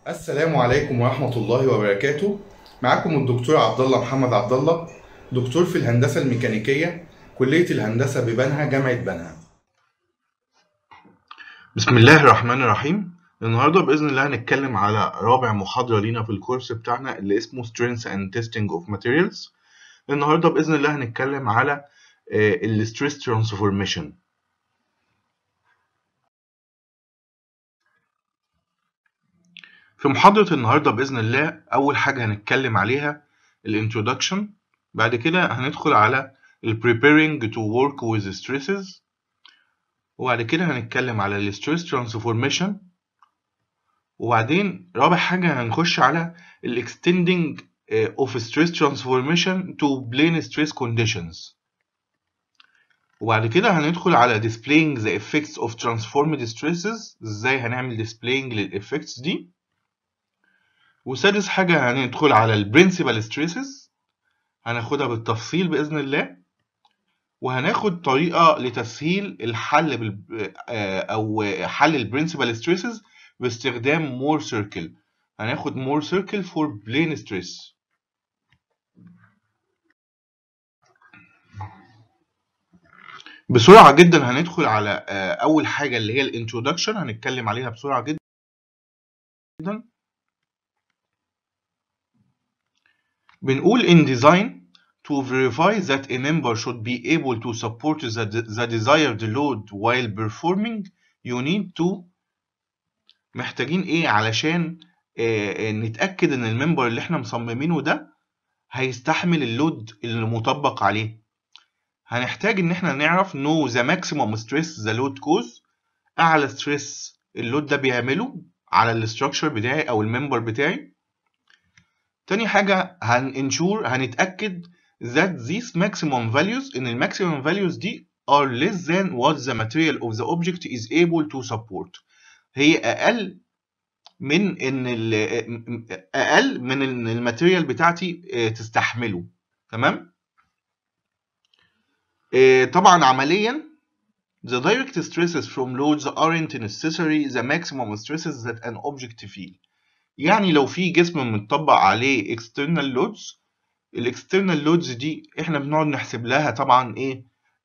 السلام عليكم ورحمة الله وبركاته معكم الدكتور عبد الله محمد عبد الله دكتور في الهندسة الميكانيكية كلية الهندسة ببنها جامعة بنها بسم الله الرحمن الرحيم النهاردة بإذن الله هنتكلم على رابع محاضرة لينا في الكورس بتاعنا اللي اسمه Strengths and Testing of Materials النهاردة بإذن الله هنتكلم على ال Stress Transformation في محاضرة النهاردة بإذن الله أول حاجة هنتكلم عليها الانترودكشن بعد كده هندخل على ال preparing to work with stresses وبعد كده هنتكلم على ال stress transformation وبعدين رابع حاجة هنخش على ال extending of stress transformation to plane stress conditions وبعد كده هندخل على displaying the effects of transformed stresses ازاي هنعمل displaying للeffects دي وسادس حاجة هندخل على البرنسبل ستريسز هناخدها بالتفصيل بإذن الله وهناخد طريقة لتسهيل الحل بال... أو حل البرنسبل ستريسز باستخدام مور سيركل هناخد مور سيركل فور بلين ستريس بسرعة جدا هندخل على أول حاجة اللي هي الانترودكشن هنتكلم عليها بسرعة جدا بنقول in design to verify that a member should be able to support the, the desired load while performing you need to محتاجين ايه علشان اه نتأكد ان الممبر اللي احنا مصممينه ده هيستحمل اللود اللي مطبق عليه هنحتاج ان احنا نعرف know the maximum stress the load cause اعلى ستريس اللود ده بيعمله على الاستراكشر بتاعي او الممبر بتاعي تاني حاجة هننشور هنتأكد that these maximum values إن ال maximum values دي are less than what the material of the object is able to support هي أقل من إن ال أقل من إن الماتيريال بتاعتي تستحمله تمام طبعا عمليا the direct stresses from loads aren't necessary the maximum stresses that an object feel يعني لو في جسم متطبق عليه external loads الاكسترنال لودز دي احنا بنقعد نحسب لها طبعا ايه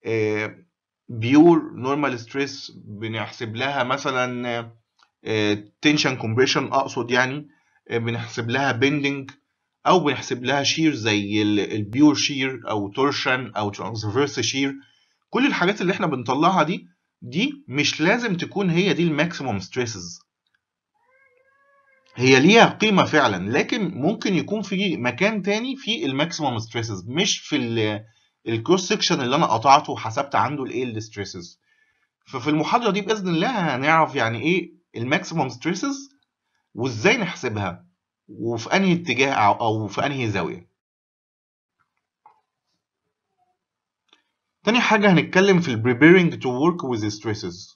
بيور نورمال ستريس بنحسب لها مثلا تنشن كومبريشن اقصد يعني آه بنحسب لها بيندنج او بنحسب لها شير زي البيور شير او تورشن او ترانسفيرس شير كل الحاجات اللي احنا بنطلعها دي دي مش لازم تكون هي دي الماكسيموم ستريسز هي ليها قيمة فعلا لكن ممكن يكون في مكان تاني في الماكسيموم ستريسز مش في الكروس سكشن اللي انا قطعته وحسبت عنده الايه الستريسز ففي المحاضرة دي بإذن الله هنعرف يعني ايه الماكسيموم ستريسز وازاي نحسبها وفي انهي اتجاه او في انهي زاوية تاني حاجة هنتكلم في ال preparing to work with stresses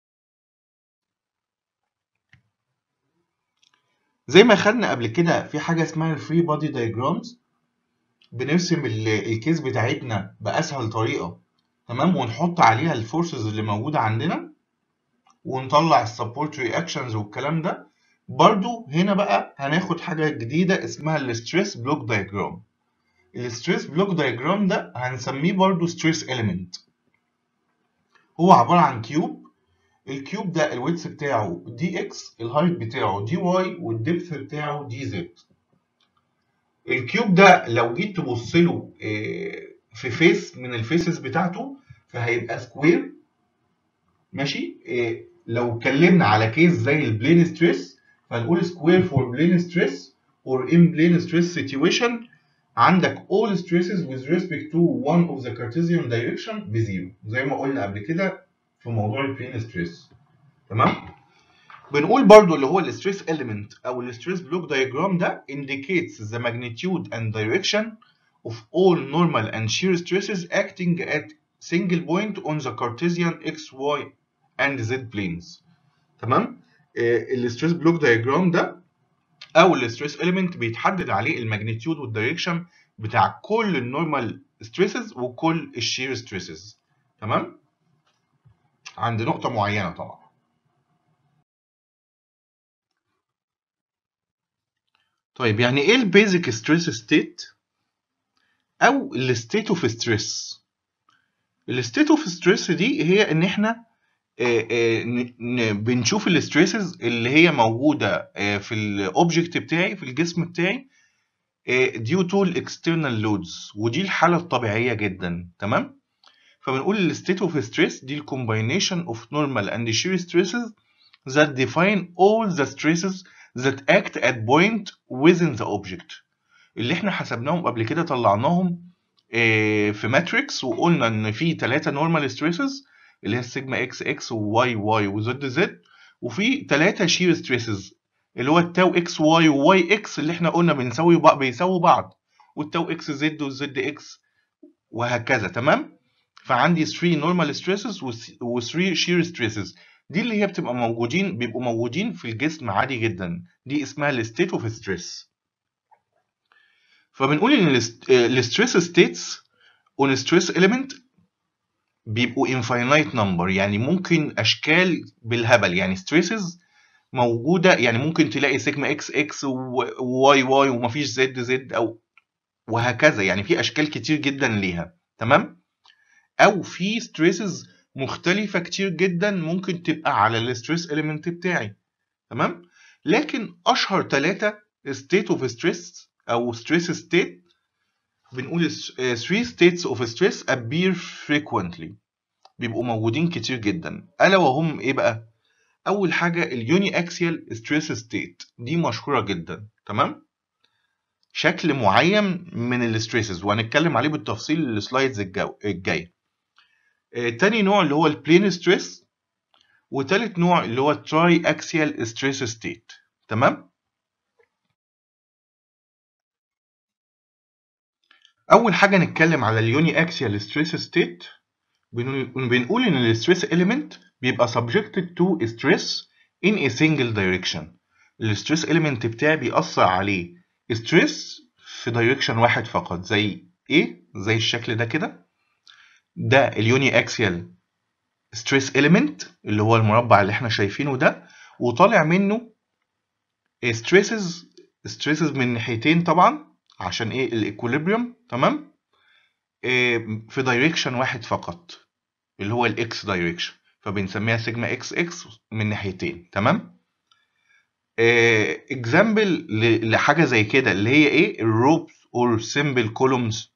زي ما خدنا قبل كده في حاجه اسمها الفري بادي دايجرامز بنرسم الكيس بتاعتنا باسهل طريقه تمام ونحط عليها الفورسز اللي موجوده عندنا ونطلع السبورت رياكشنز والكلام ده برضو هنا بقى هناخد حاجه جديده اسمها الستريس بلوك دايجرام الستريس بلوك دايجرام ده هنسميه برضو ستريس اليمنت هو عباره عن كيوب الكيوب ده الويتس بتاعه دي اكس الهايت بتاعه دي واي والدبث بتاعه دي زد الكيوب ده لو جيت تبص له في فيس من الفيسز بتاعته فهيبقى سكوير ماشي لو اتكلمنا على كيس زي البلين ستريس فهنقول سكوير فور بلين ستريس or in plane stress situation عندك all stresses with respect to one of the Cartesian direction بزيرو زي ما قلنا قبل كده في موضوع البلين ستريس تمام بنقول برضو اللي هو الستريس element او الستريس بلوك diagram ده indicates the magnitude and direction of all normal and shear stresses acting at single point on the Cartesian x, y and z planes تمام الستريس بلوك diagram ده او الستريس element بيتحدد عليه الماجنتيود والدايركشن بتاع كل النورمال ستريسز وكل الشير ستريسز تمام عند نقطة معينة طبعا طيب يعني ايه البيزك ستريس ستيت او الستيت اوف ستريس الستيت اوف ستريس دي هي ان احنا آه، آه، ن- ن- بنشوف الستريسز اللي هي موجوده آه، في الاوبجكت بتاعي في الجسم بتاعي ديو تو الاكسترنال لودز ودي الحاله الطبيعيه جدا تمام فبنقول الستيت اوف ستريس دي الكومباينيشن اوف نورمال اند shear stresses that define all the stresses that act at point within the object اللي احنا حسبناهم قبل كده طلعناهم آه، في ماتريكس وقلنا ان في ثلاثه نورمال ستريسز اللي هي السيجما اكس اكس وواي واي وزد زد وفي ثلاثه شير ستريسز اللي هو التاو اكس واي وواي اكس اللي احنا قلنا بنساوي بعض بيساووا بعض والتاو اكس زد والزد اكس وهكذا تمام فعندي 3 نورمال ستريسز و3 شير ستريسز دي اللي هي بتبقى موجودين بيبقوا موجودين في الجسم عادي جدا دي اسمها الستيت اوف ستريس فبنقول ان الستريس ستيتس اون ستريس اليمنت بيبقوا infinite number يعني ممكن اشكال بالهبل يعني ستريسز موجوده يعني ممكن تلاقي سيجما اكس اكس وواي واي ومفيش زد زد او وهكذا يعني في اشكال كتير جدا ليها تمام او في ستريسز مختلفه كتير جدا ممكن تبقى على الستريس اليمنت بتاعي تمام لكن اشهر ثلاثه state of stress او stress state بنقول 3 states of stress appear frequently بيبقوا موجودين كتير جدا الا وهم ايه بقى اول حاجه اليوني اكسيال ستريس ستيت دي مشهوره جدا تمام شكل معين من الستريسز وهنتكلم عليه بالتفصيل السلايدز الجو- الجايه آه، تاني نوع اللي هو البلين ستريس وتالت نوع اللي هو التراي اكسيال ستريس ستيت تمام اول حاجه نتكلم على اليوني اكسيال ستريس ستيت بنقول ان الستريس اليمنت بيبقى subjected to stress in a single direction الستريس اليمنت بتاعي بيأثر عليه ستريس في دايركشن واحد فقط زي ايه زي الشكل ده كده ده اليوني اكسيال ستريس اليمنت اللي هو المربع اللي احنا شايفينه ده وطالع منه ستريسز ستريسز من ناحيتين طبعا عشان ايه الايكوليبريم تمام إيه في دايركشن واحد فقط اللي هو الاكس دايركشن فبنسميها سيجما اكس اكس من ناحيتين تمام اكزامبل لحاجه زي كده اللي هي ايه الروبس اور سيمبل كولومز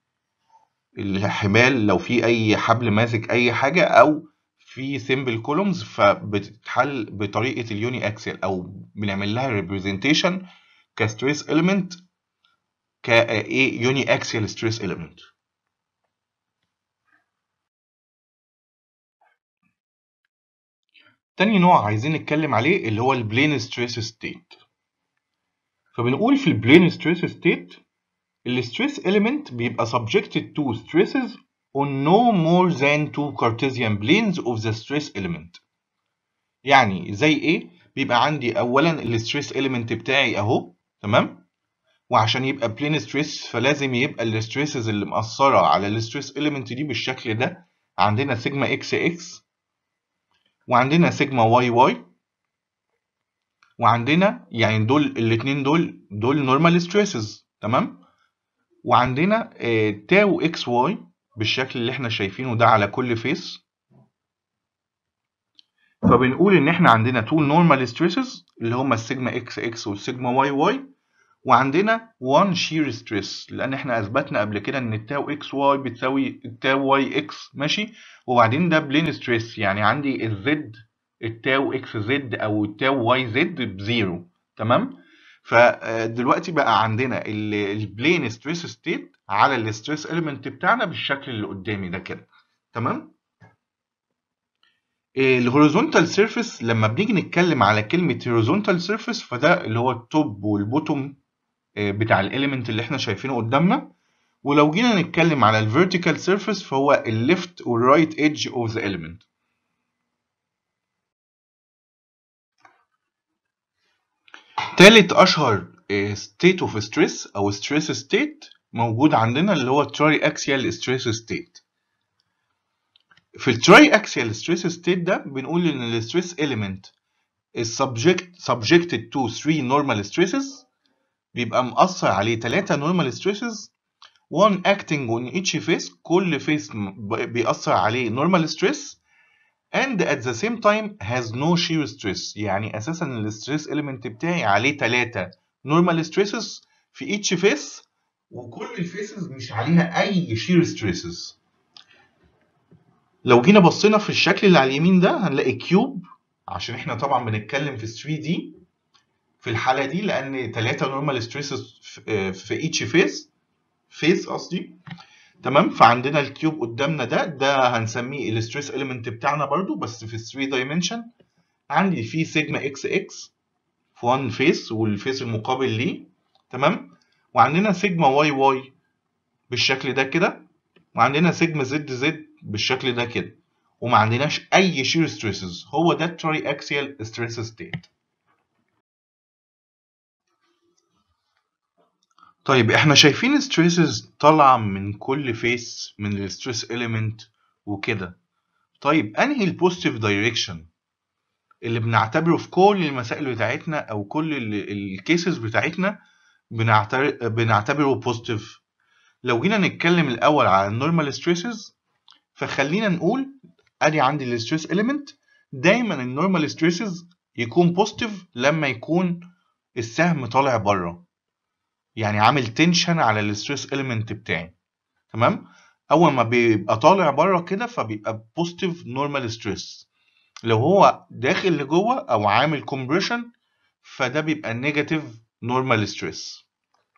الحبال لو في اي حبل ماسك اي حاجه او في سيمبل كولومز فبتتحل بطريقه اليوني اكسل او بنعمل لها ريبريزنتيشن كستريس اليمنت كايه يوني اكسل ستريس اليمنت تاني نوع عايزين نتكلم عليه اللي هو البلين ستريس ستيت فبنقول في البلين ستريس ستيت الستريس element بيبقى subjected to stresses on no more than two Cartesian planes of the stress element يعني زي ايه بيبقى عندي اولا الستريس element بتاعي اهو تمام وعشان يبقى بلين ستريس فلازم يبقى الستريسز اللي مأثرة على الستريس element دي بالشكل ده عندنا سيجما اكس اكس وعندنا سيجما واي واي وعندنا يعني دول الاثنين دول دول نورمال ستريسز تمام وعندنا آه، تاو اكس واي بالشكل اللي احنا شايفينه ده على كل فيس فبنقول ان احنا عندنا تو نورمال ستريسز اللي هما السيجما اكس اكس والسيجما واي واي وعندنا 1 شير ستريس لان احنا اثبتنا قبل كده ان التاو اكس واي بتساوي التاو واي اكس ماشي وبعدين ده بلين ستريس يعني عندي الزد التاو اكس زد او التاو واي زد بزيرو تمام فدلوقتي بقى عندنا البلين ستريس ستيت على الستريس اليمنت بتاعنا بالشكل اللي قدامي ده كده تمام الهوريزونتال سيرفيس لما بنيجي نتكلم على كلمة هوريزونتال سيرفيس فده اللي هو التوب والبوتوم بتاع الاليمنت اللي احنا شايفينه قدامنا ولو جينا نتكلم على الفيرتيكال سيرفيس فهو الليفت والرايت ايدج اوف ذا element تالت اشهر ستيت اوف ستريس او ستريس ستيت موجود عندنا اللي هو التراي اكسيال ستريس ستيت في التراي اكسيال ستريس ستيت ده بنقول ان الستريس element is subject subjected to three normal stresses بيبقى مأثر عليه 3 normal stresses one acting on each face كل face بيأثر عليه normal stress and at the same time has no shear stress يعني اساسا الستريس element بتاعي عليه 3 normal stresses في each face وكل الفيسز مش عليها اي shear stresses لو جينا بصينا في الشكل اللي على اليمين ده هنلاقي كيوب عشان احنا طبعا بنتكلم في 3 دي في الحالة دي لأن 3 normal stresses في each face face قصدي تمام فعندنا الكيوب قدامنا ده ده هنسميه الستريس element بتاعنا برضو بس في 3 dimension عندي فيه سيجما اكس اكس في 1 فيس والفيس المقابل ليه تمام وعندنا سيجما واي واي بالشكل ده كده وعندنا سيجما زد زد بالشكل ده كده وما عندناش اي شير ستريسز هو ده التري اكسيال ستريس ستيت طيب احنا شايفين ستريسز طالعه من كل فيس من الستريس اليمنت وكده طيب انهي البوزيتيف دايركشن اللي بنعتبره في كل المسائل بتاعتنا او كل الكيسز بتاعتنا بنعتبره بوزيتيف لو جينا نتكلم الاول على النورمال ستريسز فخلينا نقول ادي عندي الستريس اليمنت دايما النورمال ستريسز يكون بوزيتيف لما يكون السهم طالع بره يعني عامل تنشن على الستريس اليمنت بتاعي تمام اول ما بيبقى طالع بره كده فبيبقى بوزيتيف نورمال ستريس لو هو داخل لجوه او عامل كومبريشن فده بيبقى نيجاتيف نورمال ستريس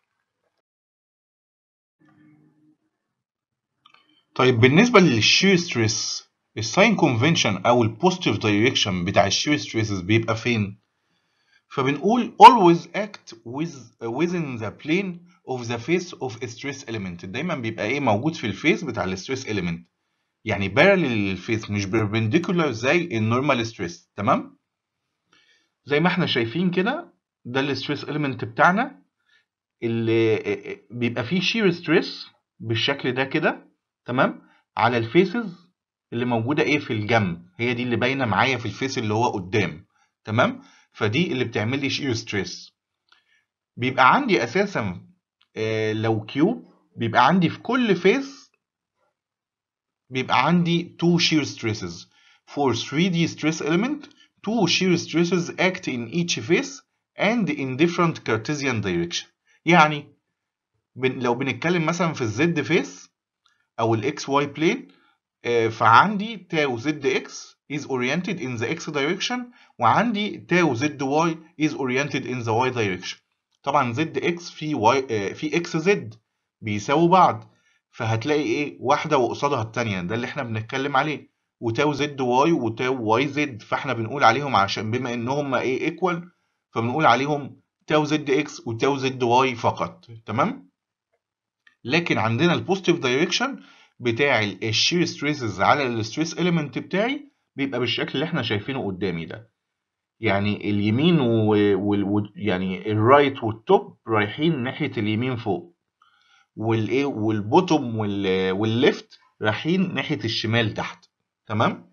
طيب بالنسبه للشير ستريس الساين كونفنشن او البوزيتيف دايركشن بتاع الشير ستريسز بيبقى فين فبنقول always act with within the plane of the face of a stress element دايما بيبقى ايه موجود في الفيس بتاع الستريس element يعني parallel للفيس مش perpendicular زي النورمال ستريس تمام زي ما احنا شايفين كده ده الستريس element بتاعنا اللي بيبقى فيه shear stress بالشكل ده كده تمام على الفيسز اللي موجوده ايه في الجنب هي دي اللي باينه معايا في الفيس اللي هو قدام تمام فدي اللي بتعمل لي شير ستريس بيبقى عندي اساسا آه لو كيوب بيبقى عندي في كل فيس بيبقى عندي two shear stresses for 3D stress element two shear stresses act in each face and in different Cartesian direction يعني بن لو بنتكلم مثلا في الزد فيس او الاكس واي بلين فعندي تاو زد اكس is oriented in the x direction وعندي تاو زد واي is oriented in the y direction طبعا زد اكس في واي في اكس زد بيساووا بعض فهتلاقي ايه واحده وقصادها الثانيه ده اللي احنا بنتكلم عليه وتاو زد واي وتاو واي زد فاحنا بنقول عليهم عشان بما ان هم ايه ايكوال فبنقول عليهم تاو زد اكس وتاو زد واي فقط تمام لكن عندنا البوزيتيف دايركشن بتاع الشير ستريسز على الستريس اليمنت بتاعي بيبقى بالشكل اللي احنا شايفينه قدامي ده يعني اليمين و... و... يعني الرايت والتوب رايحين ناحيه اليمين فوق والايه والبوتوم وال... والليفت رايحين ناحيه الشمال تحت تمام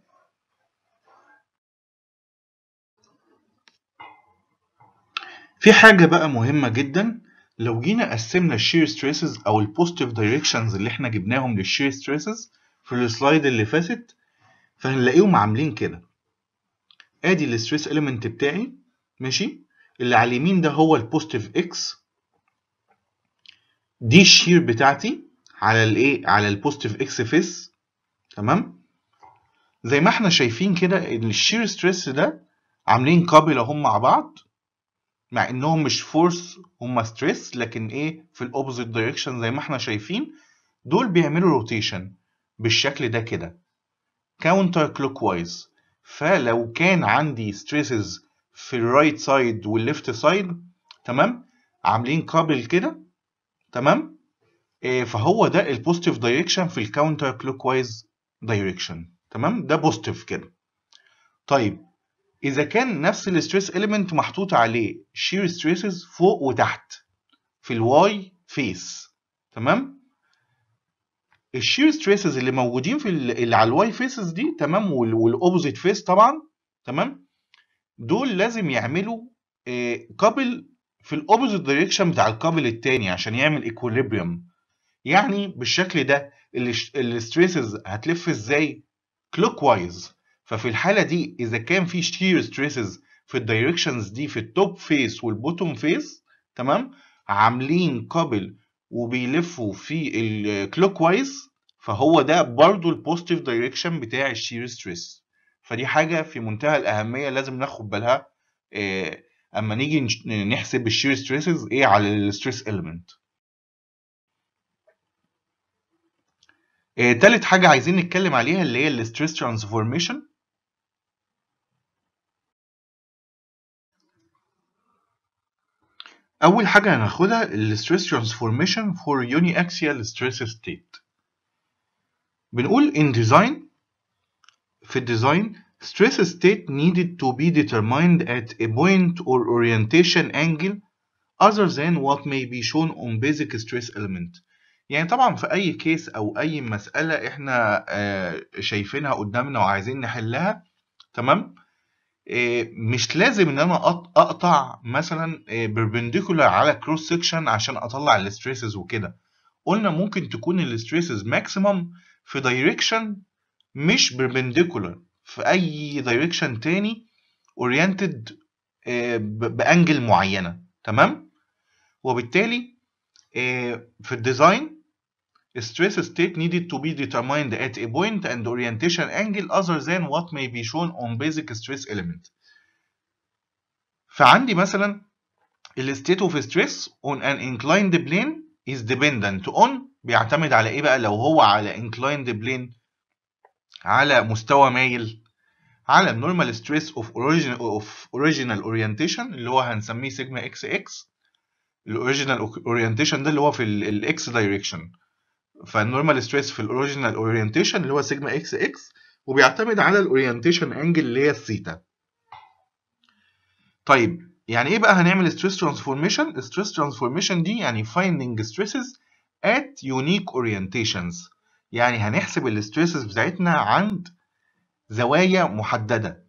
في حاجه بقى مهمه جدا لو جينا قسمنا الشير ستريسز او البوزيتيف دايركشنز اللي احنا جبناهم للشير ستريسز في السلايد اللي فاتت فهنلاقيهم عاملين كده ادي الستريس اليمنت بتاعي ماشي اللي على اليمين ده هو البوزيتيف اكس دي الشير بتاعتي على الايه على البوزيتيف اكس فيس تمام زي ما احنا شايفين كده ان الشير ستريس ده عاملين قابله هم مع بعض مع انهم مش فورس هم ستريس لكن ايه في الاوبوزيت دايركشن زي ما احنا شايفين دول بيعملوا روتيشن بالشكل ده كده كاونتر كلوك وايز فلو كان عندي ستريسز في الرايت سايد والليفت سايد تمام عاملين قابل كده تمام إيه فهو ده البوزيتيف دايركشن في الكاونتر كلوك وايز دايركشن تمام ده بوزيتيف كده طيب اذا كان نفس الستريس اليمنت محطوط عليه شير ستريسز فوق وتحت في الواي فيس تمام الشير ستريسز اللي موجودين في اللي على الواي فيسز دي تمام والاوبوزيت فيس طبعا تمام دول لازم يعملوا كابل في الاوبوزيت دايركشن بتاع الكابل التاني عشان يعمل ايكوليبريم يعني بالشكل ده الستريسز هتلف ازاي كلوك وايز ففي الحاله دي اذا كان في شير ستريسز في الدايركشنز دي في التوب فيس والبوتوم فيس تمام عاملين كابل وبيلفوا في الكلوك وايز فهو ده برضو البوزيتيف دايركشن بتاع الشير ستريس فدي حاجه في منتهى الاهميه لازم ناخد بالها إيه اما نيجي نحسب الشير ستريسز ايه على الستريس اليمنت إيه تالت حاجه عايزين نتكلم عليها اللي هي الستريس ترانسفورميشن اول حاجه هناخدها الستريس ترانسفورميشن فور يوني اكسيال ستريس ستيت بنقول in design في الديزاين stress state needed to be determined at a point or orientation angle other than what may be shown on basic stress element يعني طبعا في اي كيس او اي مسألة احنا شايفينها قدامنا وعايزين نحلها تمام مش لازم ان انا اقطع مثلا بربنديكولار على كروس سكشن عشان اطلع الستريسز وكده قلنا ممكن تكون الستريسز ماكسيمم في دايركشن مش بربنديكولار في اي دايركشن تاني اورينتد بانجل معينه تمام وبالتالي في الديزاين stress state needed to be determined at a point and orientation angle other than what may be shown on basic stress element فعندي مثلا ال state of stress on an inclined plane is dependent on بيعتمد على ايه بقى لو هو على inclined plane على مستوى مايل على النورمال ستريس اوف اوريجينال اوف اوريجينال اورينتيشن اللي هو هنسميه سيجما اكس اكس الاوريجينال اورينتيشن ده اللي هو في الاكس دايركشن فالنورمال ستريس في الاوريجينال اورينتيشن اللي هو سيجما اكس اكس وبيعتمد على الاورينتيشن انجل اللي هي الثيتا طيب يعني ايه بقى هنعمل ستريس ترانسفورميشن ستريس ترانسفورميشن دي يعني finding stresses at unique orientations يعني هنحسب الستريسز بتاعتنا عند زوايا محددة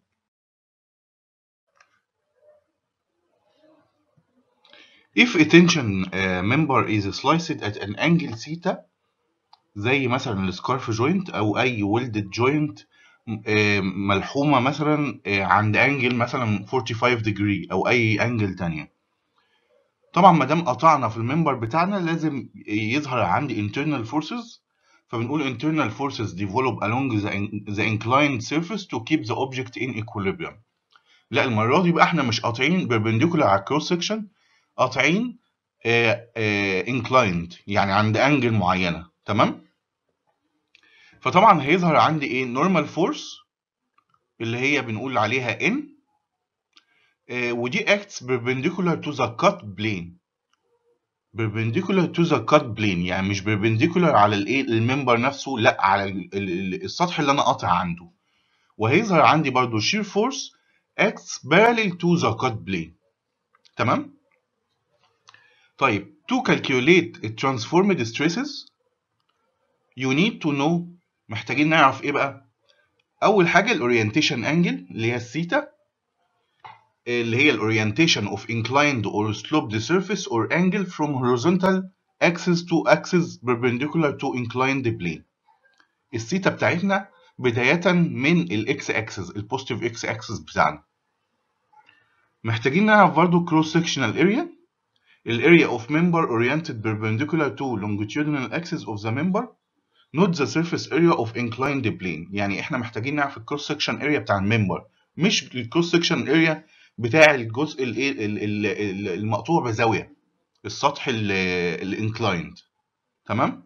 If a tension uh, member is sliced at an angle theta زي مثلا السكارف جوينت أو أي welded joint ملحومة مثلا عند انجل مثلا 45 degree أو أي انجل تانية طبعا ما دام قطعنا في الممبر بتاعنا لازم يظهر عندي internal forces فبنقول internal forces develop along the, the inclined surface to keep the object in equilibrium لا المرة دي بقى احنا مش قاطعين perpendicular على الكروس سكشن قاطعين آه آه inclined يعني عند انجل معينة تمام فطبعا هيظهر عندي ايه normal force اللي هي بنقول عليها n آه ودي acts perpendicular to the cut plane perpendicular to the cut plane يعني مش perpendicular على الايه الممبر نفسه لا على السطح اللي انا قاطع عنده وهيظهر عندي برضو shear force acts parallel to the cut plane تمام طيب to calculate the transformed stresses you need to know محتاجين نعرف ايه بقى اول حاجه الاورينتيشن انجل اللي هي الثيتا اللي هي الاورينتيشن of inclined or sloped surface or angle from horizontal axis to axis perpendicular to inclined plane الثيتا بتاعتنا بداية من الاكس اكسس البوزيتيف اكس اكسس بتاعنا محتاجين نعرف برضو cross sectional area الاريا of member oriented perpendicular to longitudinal axis of the member not the surface area of inclined plane يعني احنا محتاجين نعرف الكروس سكشن اريا بتاع الممبر مش الكروس سكشن اريا بتاع الجزء الايه المقطوع بزاويه السطح الانكلايند تمام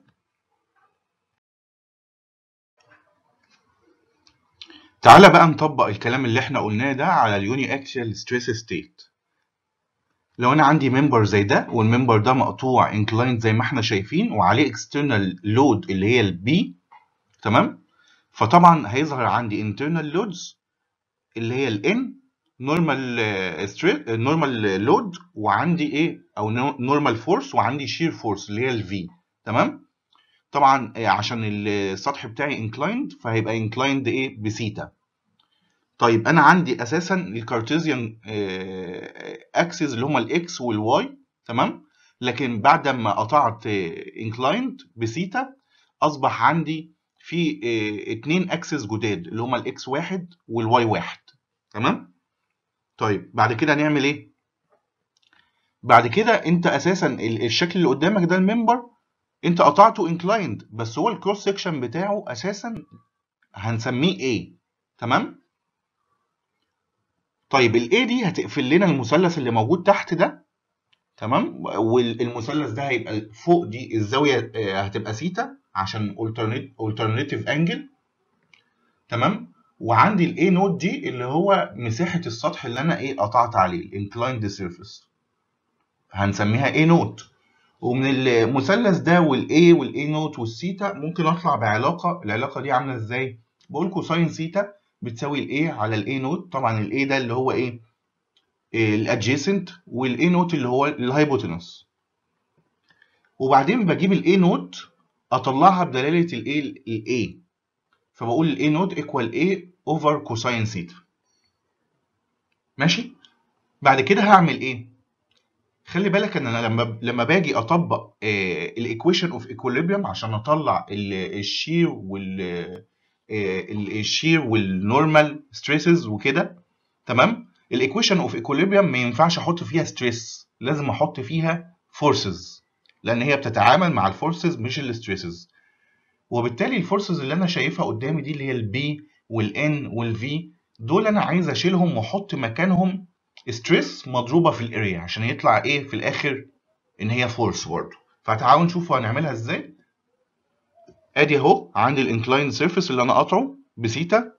تعالى بقى نطبق الكلام اللي احنا قلناه ده على اليوني اكسيال ستريس ستيت لو انا عندي ممبر زي ده والممبر ده مقطوع انكلايند زي ما احنا شايفين وعليه اكسترنال لود اللي هي البي تمام فطبعا هيظهر عندي انترنال لودز اللي هي الان نورمال ستريت نورمال لود وعندي ايه او نورمال فورس وعندي شير فورس اللي هي الفي تمام طبعا عشان السطح بتاعي انكلايند فهيبقى انكلايند ايه بسيتا طيب انا عندي اساسا الكارتيزيان اكسس اللي هما الاكس والواي تمام لكن بعد ما قطعت انكلايند بسيتا اصبح عندي في آه، اتنين اكسس جداد اللي هما الاكس واحد والواي واحد تمام طيب بعد كده هنعمل ايه بعد كده انت اساسا ال- الشكل اللي قدامك ده الممبر انت قطعته انكلايند بس هو الكروس سكشن بتاعه اساسا هنسميه A تمام طيب ال A دي هتقفل لنا المثلث اللي موجود تحت ده تمام والمثلث ده هيبقى فوق دي الزاويه آه، هتبقى سيتا عشان alternative انجل تمام وعندي الاي نوت دي اللي هو مساحه السطح اللي انا ايه قطعت عليه الانكلايند سيرفيس هنسميها اي نوت ومن المثلث ده والاي والاي نوت والثيتا ممكن اطلع بعلاقه العلاقه دي عامله ازاي بقول كوساين ثيتا بتساوي الاي على الاي نوت طبعا الاي ده اللي هو ايه الادجيسنت والاي نوت اللي هو الهايبوتنس وبعدين بجيب الاي نوت اطلعها بدلاله الايه الاي فبقول الاي نوت ايكوال اي اوفر كوساين ثيتا ماشي بعد كده هعمل ايه خلي بالك ان انا لما لما باجي اطبق الايكويشن اوف ايكوليبريم عشان اطلع الشير وال الشير والنورمال ستريسز وكده تمام الايكويشن اوف ايكوليبريم ما ينفعش احط فيها ستريس لازم احط فيها فورسز لان هي بتتعامل مع الفورسز مش الستريسز وبالتالي الفورسز اللي انا شايفها قدامي دي اللي هي البي والان والفي دول انا عايز اشيلهم واحط مكانهم ستريس مضروبه في الاريا عشان يطلع ايه في الاخر ان هي فورس برضه فتعالوا نشوف هنعملها ازاي ادي اهو عندي الانكلاين سيرفيس اللي انا قاطعه بسيتا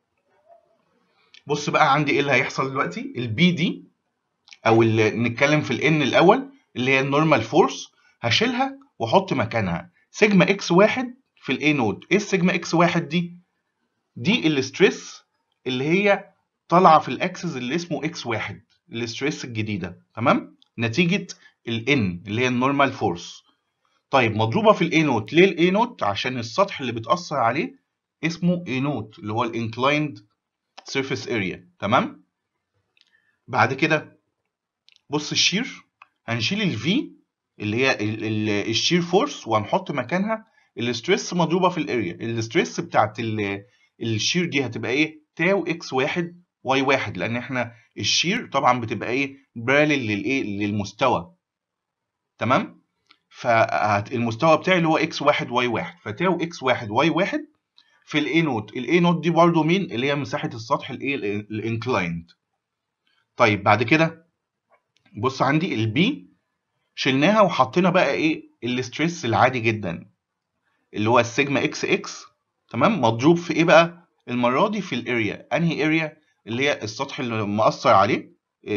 بص بقى عندي ايه اللي هيحصل دلوقتي البي دي او اللي نتكلم في الان الاول اللي هي النورمال فورس هشيلها واحط مكانها سيجما اكس واحد في الاي نود ايه السيجما اكس واحد دي دي الستريس اللي هي طالعه في الاكسس اللي اسمه اكس واحد الستريس الجديده تمام نتيجه الان اللي هي النورمال فورس طيب مضروبه في الاي نوت ليه الاي نوت عشان السطح اللي بتاثر عليه اسمه اي نوت اللي هو الانكلايند سيرفيس اريا تمام بعد كده بص الشير هنشيل الفي اللي هي الشير فورس وهنحط مكانها الستريس مضروبه في الاريا الستريس بتاعت الشير دي هتبقى ايه تاو اكس واحد واي واحد لان احنا الشير طبعا بتبقى ايه برالل للايه للمستوى تمام فالمستوى بتاعي اللي هو اكس واحد واي واحد فتاو اكس واحد واي واحد في الاي نوت الاي نوت دي برضه مين اللي هي مساحه السطح الايه الانكلايند طيب بعد كده بص عندي البي شلناها وحطينا بقى ايه الستريس العادي جدا اللي هو السيجما اكس اكس تمام مضروب في ايه بقى المره دي في الاريا انهي اريا اللي هي السطح اللي مأثر عليه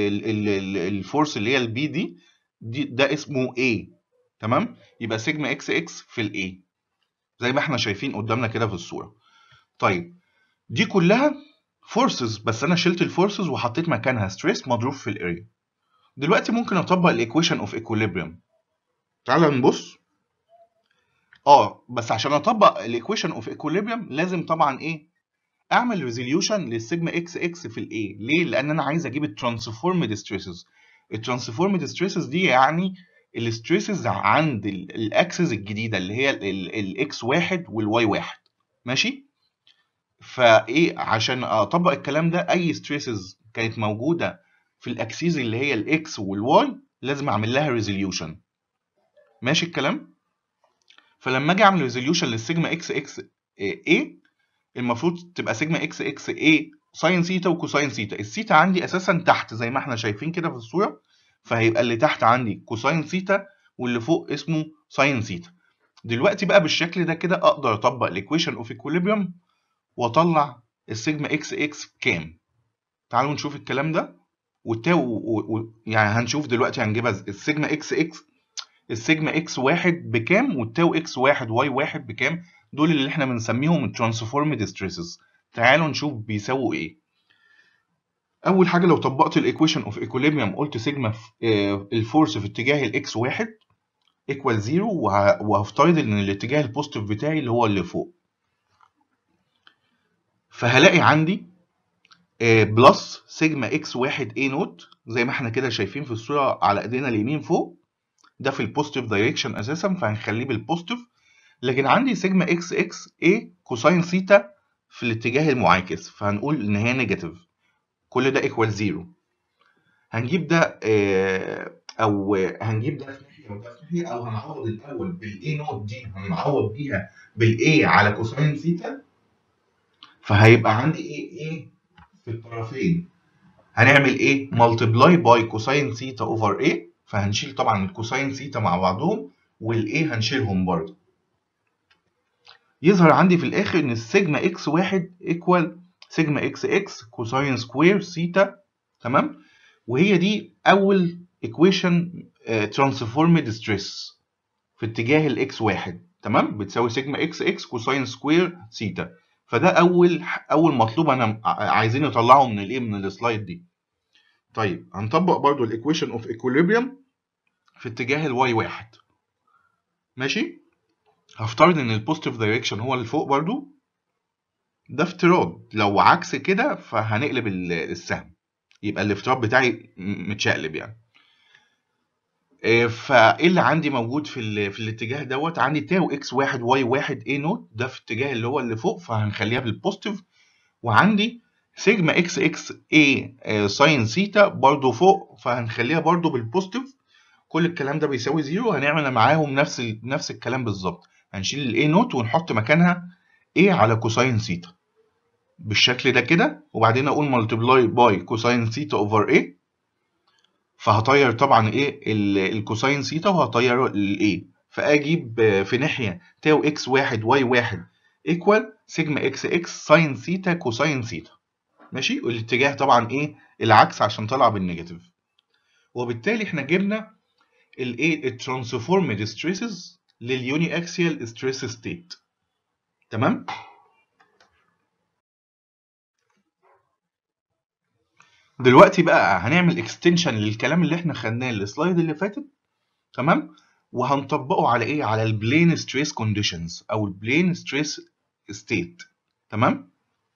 الفورس اللي هي البي دي, دي ده اسمه A تمام يبقى سيجما اكس اكس في الاي زي ما احنا شايفين قدامنا كده في الصوره طيب دي كلها فورسز بس انا شلت الفورسز وحطيت مكانها ستريس مضروب في الاريا دلوقتي ممكن اطبق الايكويشن اوف ايكوليبريم تعال نبص اه بس عشان اطبق الايكويشن اوف ايكوليبريم لازم طبعا ايه اعمل ريزوليوشن للسيجما اكس اكس في الاي ليه لان انا عايز اجيب الترانسفورمد ستريسز الترانسفورمد ستريسز دي يعني الستريسز عند الاكسس الجديده اللي هي الاكس واحد والواي واحد ماشي فايه عشان اطبق الكلام ده اي ستريسز كانت موجوده في الاكسيز اللي هي الاكس والواي لازم اعمل لها ريزوليوشن ماشي الكلام فلما اجي اعمل ريزوليوشن للسيجما اكس اكس اي المفروض تبقى سيجما اكس اكس اي ساين ثيتا وكوساين ثيتا الثيتا عندي اساسا تحت زي ما احنا شايفين كده في الصوره فهيبقى اللي تحت عندي كوساين ثيتا واللي فوق اسمه ساين ثيتا دلوقتي بقى بالشكل ده كده اقدر اطبق الايكويشن اوف ايكوليبريم واطلع السيجما اكس اكس بكام تعالوا نشوف الكلام ده والتاو و... و... يعني هنشوف دلوقتي هنجيبها السيجما اكس اكس السيجما اكس واحد بكام والتاو اكس واحد واي واحد بكام دول اللي احنا بنسميهم الترانسفورمد ستريسز تعالوا نشوف بيساووا ايه اول حاجه لو طبقت الايكويشن اوف ايكوليبريم قلت سيجما الفورس في اتجاه الاكس واحد ايكوال زيرو وهفترض ان الاتجاه البوزيتيف بتاعي اللي هو اللي فوق فهلاقي عندي بلس سيجما اكس واحد اي نوت زي ما احنا كده شايفين في الصوره على ايدينا اليمين فوق ده في البوزيتيف دايركشن اساسا فهنخليه بالبوزيتيف لكن عندي سيجما اكس اكس اي كوساين ثيتا في الاتجاه المعاكس فهنقول ان هي نيجاتيف كل ده ايكوال زيرو هنجيب ده اه او هنجيب ده في ناحيه وده في ناحيه او هنعوض الاول بالاي نوت دي هنعوض بيها بالاي على كوساين ثيتا فهيبقى عندي ايه ايه في الطرفين هنعمل ايه ملتبلاي باي كوساين ثيتا اوفر ايه فهنشيل طبعا الكوساين ثيتا مع بعضهم والايه هنشيلهم برضه يظهر عندي في الاخر ان السيجما اكس واحد ايكوال سيجما اكس اكس كوساين سكوير ثيتا تمام وهي دي اول ايكويشن ترانسفورمد ستريس في اتجاه الاكس واحد تمام بتساوي سيجما اكس اكس كوساين سكوير ثيتا فده اول اول مطلوب انا عايزين نطلعه من الايه من السلايد دي طيب هنطبق برضو الايكويشن اوف ايكوليبريم في اتجاه الواي واحد ماشي هفترض ان البوزيتيف دايركشن هو اللي فوق برضو ده افتراض لو عكس كده فهنقلب السهم يبقى الافتراض بتاعي متشقلب يعني فايه اللي عندي موجود في في الاتجاه دوت عندي تاو اكس واحد واي واحد اي نوت ده في الاتجاه اللي هو اللي فوق فهنخليها بالبوزيتيف وعندي سيجما اكس اكس اي ساين ثيتا برضو فوق فهنخليها برضو بالبوزيتيف كل الكلام ده بيساوي زيرو هنعمل معاهم نفس نفس الكلام بالظبط هنشيل الاي نوت ونحط مكانها a على كوساين ثيتا بالشكل ده كده وبعدين اقول ملتبلاي باي كوساين ثيتا اوفر a فهطير طبعا ايه الكوساين ثيتا وهطير الاي فاجيب في ناحيه تاو اكس واحد واي واحد ايكوال سيجما اكس اكس ساين ثيتا كوساين ثيتا ماشي والاتجاه طبعا ايه العكس عشان طالع بالنيجاتيف وبالتالي احنا جبنا الايه الترانسفورمد ستريسز لليوني اكسيال ستريس ستيت تمام دلوقتي بقى هنعمل اكستنشن للكلام اللي احنا خدناه السلايد اللي فاتت تمام وهنطبقه على ايه على البلين ستريس كونديشنز او البلين ستريس ستيت تمام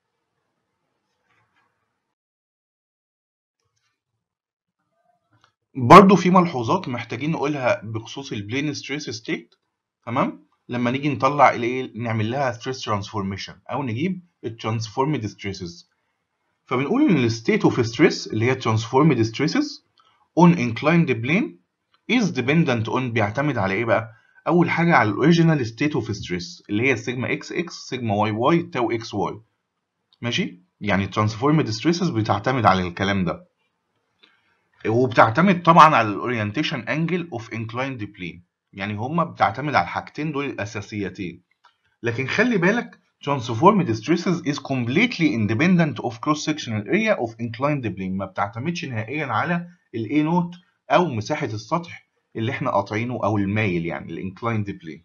برضو في ملحوظات محتاجين نقولها بخصوص البلين ستريس ستيت تمام لما نيجي نطلع الايه نعمل لها ستريس ترانسفورميشن او نجيب الترانسفورمد ستريسز فبنقول ان الستيت اوف ستريس اللي هي ترانسفورمد ستريسز اون inclined plane is dependent on بيعتمد على ايه بقى اول حاجه على الاوريجينال ستيت اوف ستريس اللي هي سيجما اكس اكس سيجما واي واي تاو اكس واي ماشي يعني ترانسفورمد ستريسز بتعتمد على الكلام ده وبتعتمد طبعا على الاورينتيشن انجل اوف انكلايند بلين يعني هما بتعتمد على الحاجتين دول الاساسيتين لكن خلي بالك transformed stresses is completely independent of cross sectional area of inclined plane ما بتعتمدش نهائيا على الاي نوت او مساحه السطح اللي احنا قاطعينه او المايل يعني الانكلايند بلين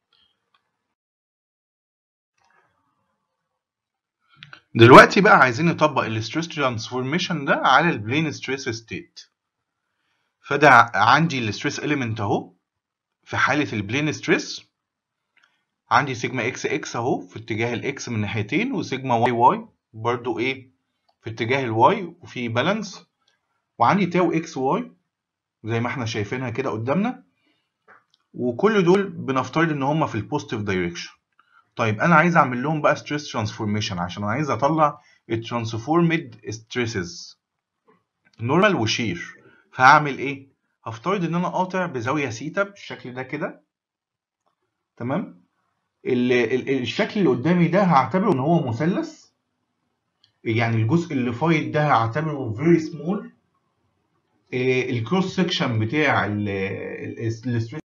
دلوقتي بقى عايزين نطبق الستريس ترانسفورميشن ده على البلين ستريس ستيت فده عندي الستريس اليمنت اهو في حاله البلين ستريس عندي سيجما اكس اكس اهو في اتجاه الاكس من ناحيتين وسيجما واي واي برضو ايه في اتجاه الواي وفي بالانس وعندي تاو اكس واي زي ما احنا شايفينها كده قدامنا وكل دول بنفترض ان هم في البوزيتيف دايركشن طيب انا عايز اعمل لهم بقى ستريس ترانسفورميشن عشان انا عايز اطلع الترانسفورمد ستريسز نورمال وشير فهعمل ايه هفترض ان انا قاطع بزاويه سيتا بالشكل ده كده تمام ال ال الشكل اللي قدامي ده هعتبره ان هو مثلث يعني الجزء اللي فايض ده هعتبره فيري سمول الكروس سكشن بتاع الستريس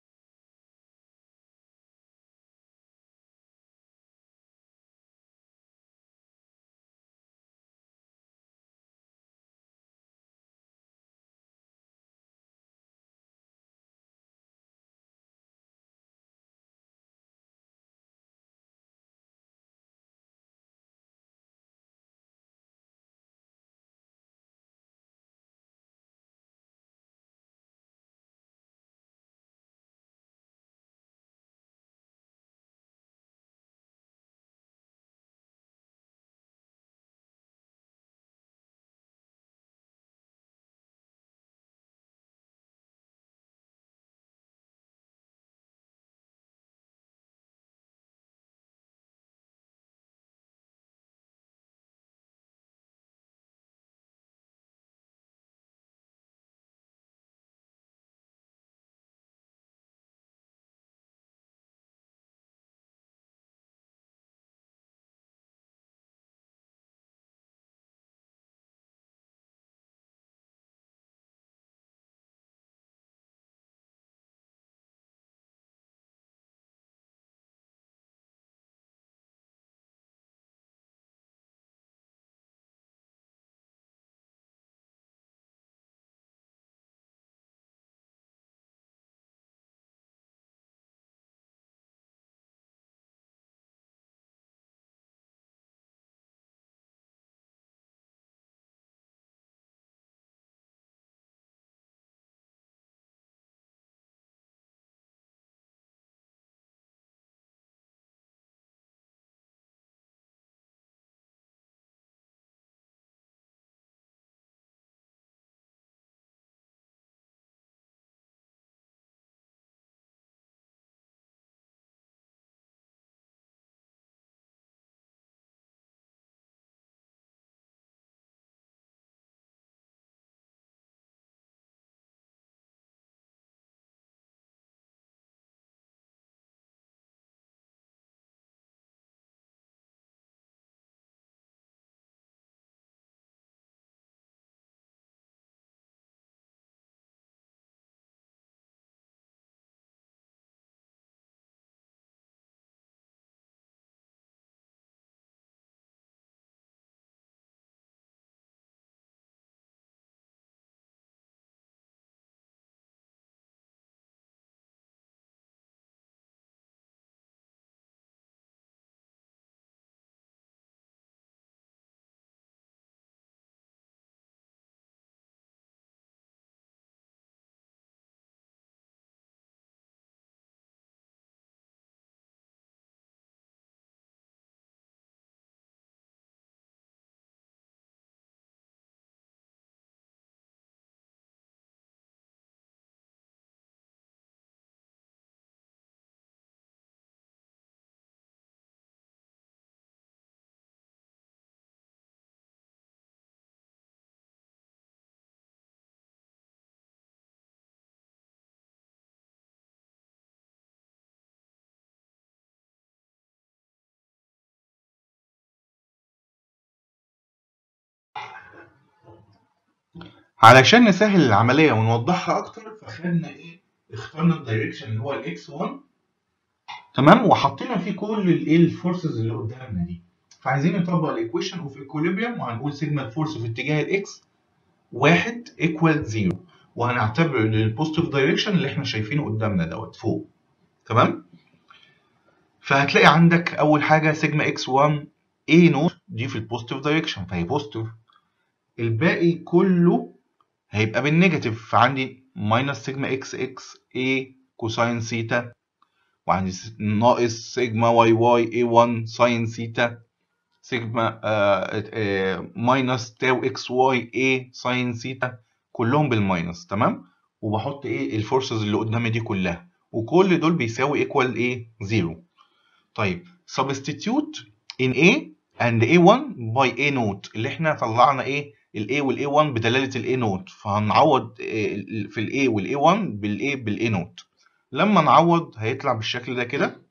علشان نسهل العمليه ونوضحها اكتر فخدنا ايه اخترنا الدايركشن اللي هو الاكس 1 تمام وحطينا فيه كل الايه الفورسز اللي قدامنا دي فعايزين نطبق الايكويشن اوف ايكوليبريم وهنقول سيجما الفورس في اتجاه الاكس واحد ايكوال زيرو وهنعتبر البوزيتيف دايركشن اللي احنا شايفينه قدامنا دوت فوق تمام فهتلاقي عندك اول حاجه سيجما اكس 1 اي نوت دي في البوزيتيف دايركشن فهي بوزيتيف الباقي كله هيبقى بالنيجاتيف فعندي ماينس سيجما اكس اكس اي كوساين سيتا وعندي ناقص سيجما واي واي اي 1 ساين سيتا سيجما ماينس تاو اكس واي اي ساين سيتا كلهم بالماينس تمام وبحط ايه الفورسز اللي قدامي دي كلها وكل دول بيساوي ايكوال ايه زيرو طيب substitute in A and A1 by A نوت اللي احنا طلعنا ايه ال A وال A1 بدلالة ال A نوت فهنعوض في ال A وال A1 بال A بال A نوت لما نعوض هيطلع بالشكل ده كده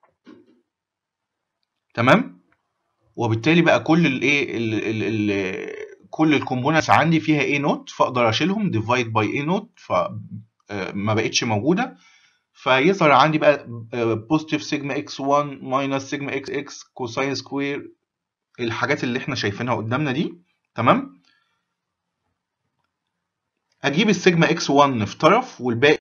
تمام وبالتالي بقى كل الايه كل الكومبوننتس عندي فيها A نوت فاقدر اشيلهم divide by A نوت فما بقتش موجوده فيظهر عندي بقى بوزيتيف سيجما اكس 1 ماينس سيجما اكس اكس كوساين سكوير الحاجات اللي احنا شايفينها قدامنا دي تمام اجيب السيجما اكس 1 في طرف والباقي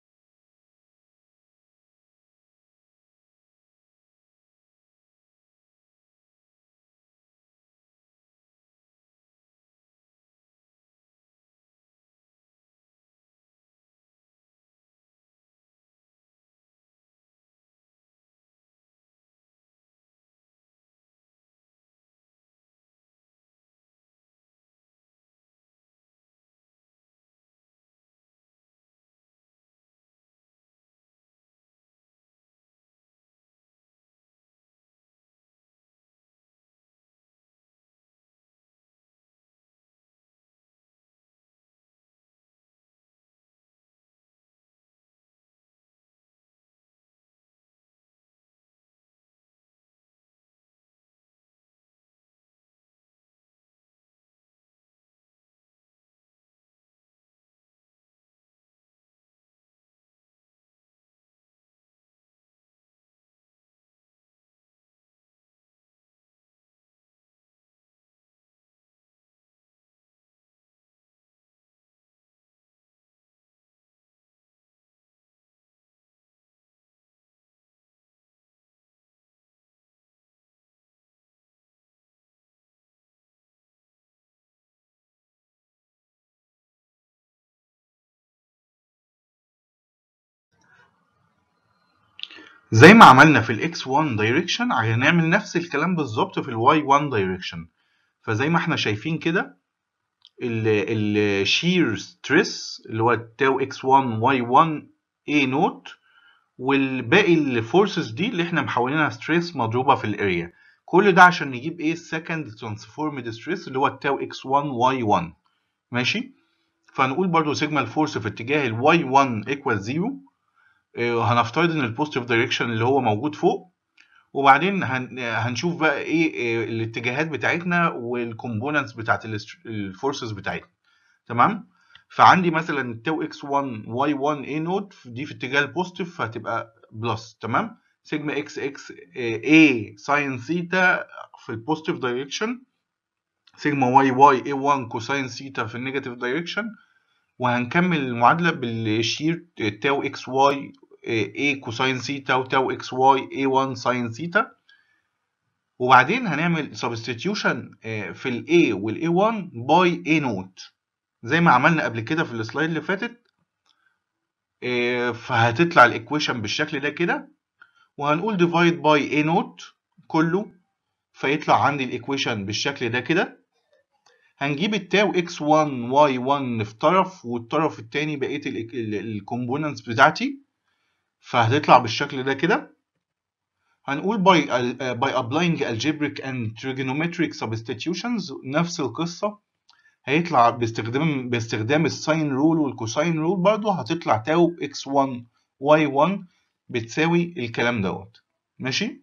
زي ما عملنا في الاكس 1 دايركشن هنعمل نفس الكلام بالظبط في الواي 1 دايركشن فزي ما احنا شايفين كده الشير ستريس اللي هو تاو اكس 1 واي 1 اي نوت والباقي الفورسز دي اللي احنا محولينها ستريس مضروبه في الاريا كل ده عشان نجيب ايه السكند ترانسفورمد ستريس اللي هو التاو اكس 1 واي 1 ماشي فنقول برضو سيجما الفورس في اتجاه الواي 1 ايكوال 0 هنفترض ان البوزيتيف دايركشن اللي هو موجود فوق وبعدين هنشوف بقى ايه الاتجاهات بتاعتنا والكومبوننتس بتاعت الفورسز بتاعتنا تمام فعندي مثلا التاو اكس 1 واي 1 اي نوت دي في اتجاه البوزيتيف فهتبقى بلس تمام سيجما اكس اكس اي ساين ثيتا في البوزيتيف دايركشن سيجما واي واي اي 1 كوساين ثيتا في النيجاتيف دايركشن وهنكمل المعادله بالشير تاو اكس واي a كوساين ثيتا وتاو اكس واي a1 ساين ثيتا وبعدين هنعمل سبستيتيوشن في ال a وال a1 باي a نوت زي ما عملنا قبل كده في السلايد اللي فاتت فهتطلع الايكويشن بالشكل ده كده وهنقول ديفايد باي a نوت كله فيطلع عندي الايكويشن بالشكل ده كده هنجيب التاو x1 y1 في طرف والطرف التاني بقيه الكومبوننتس بتاعتي فهتطلع بالشكل ده كده هنقول by by applying algebraic and trigonometric substitutions نفس القصه هيطلع باستخدام باستخدام الساين رول والكوساين رول برضو هتطلع تاو x1 y1 بتساوي الكلام دوت ماشي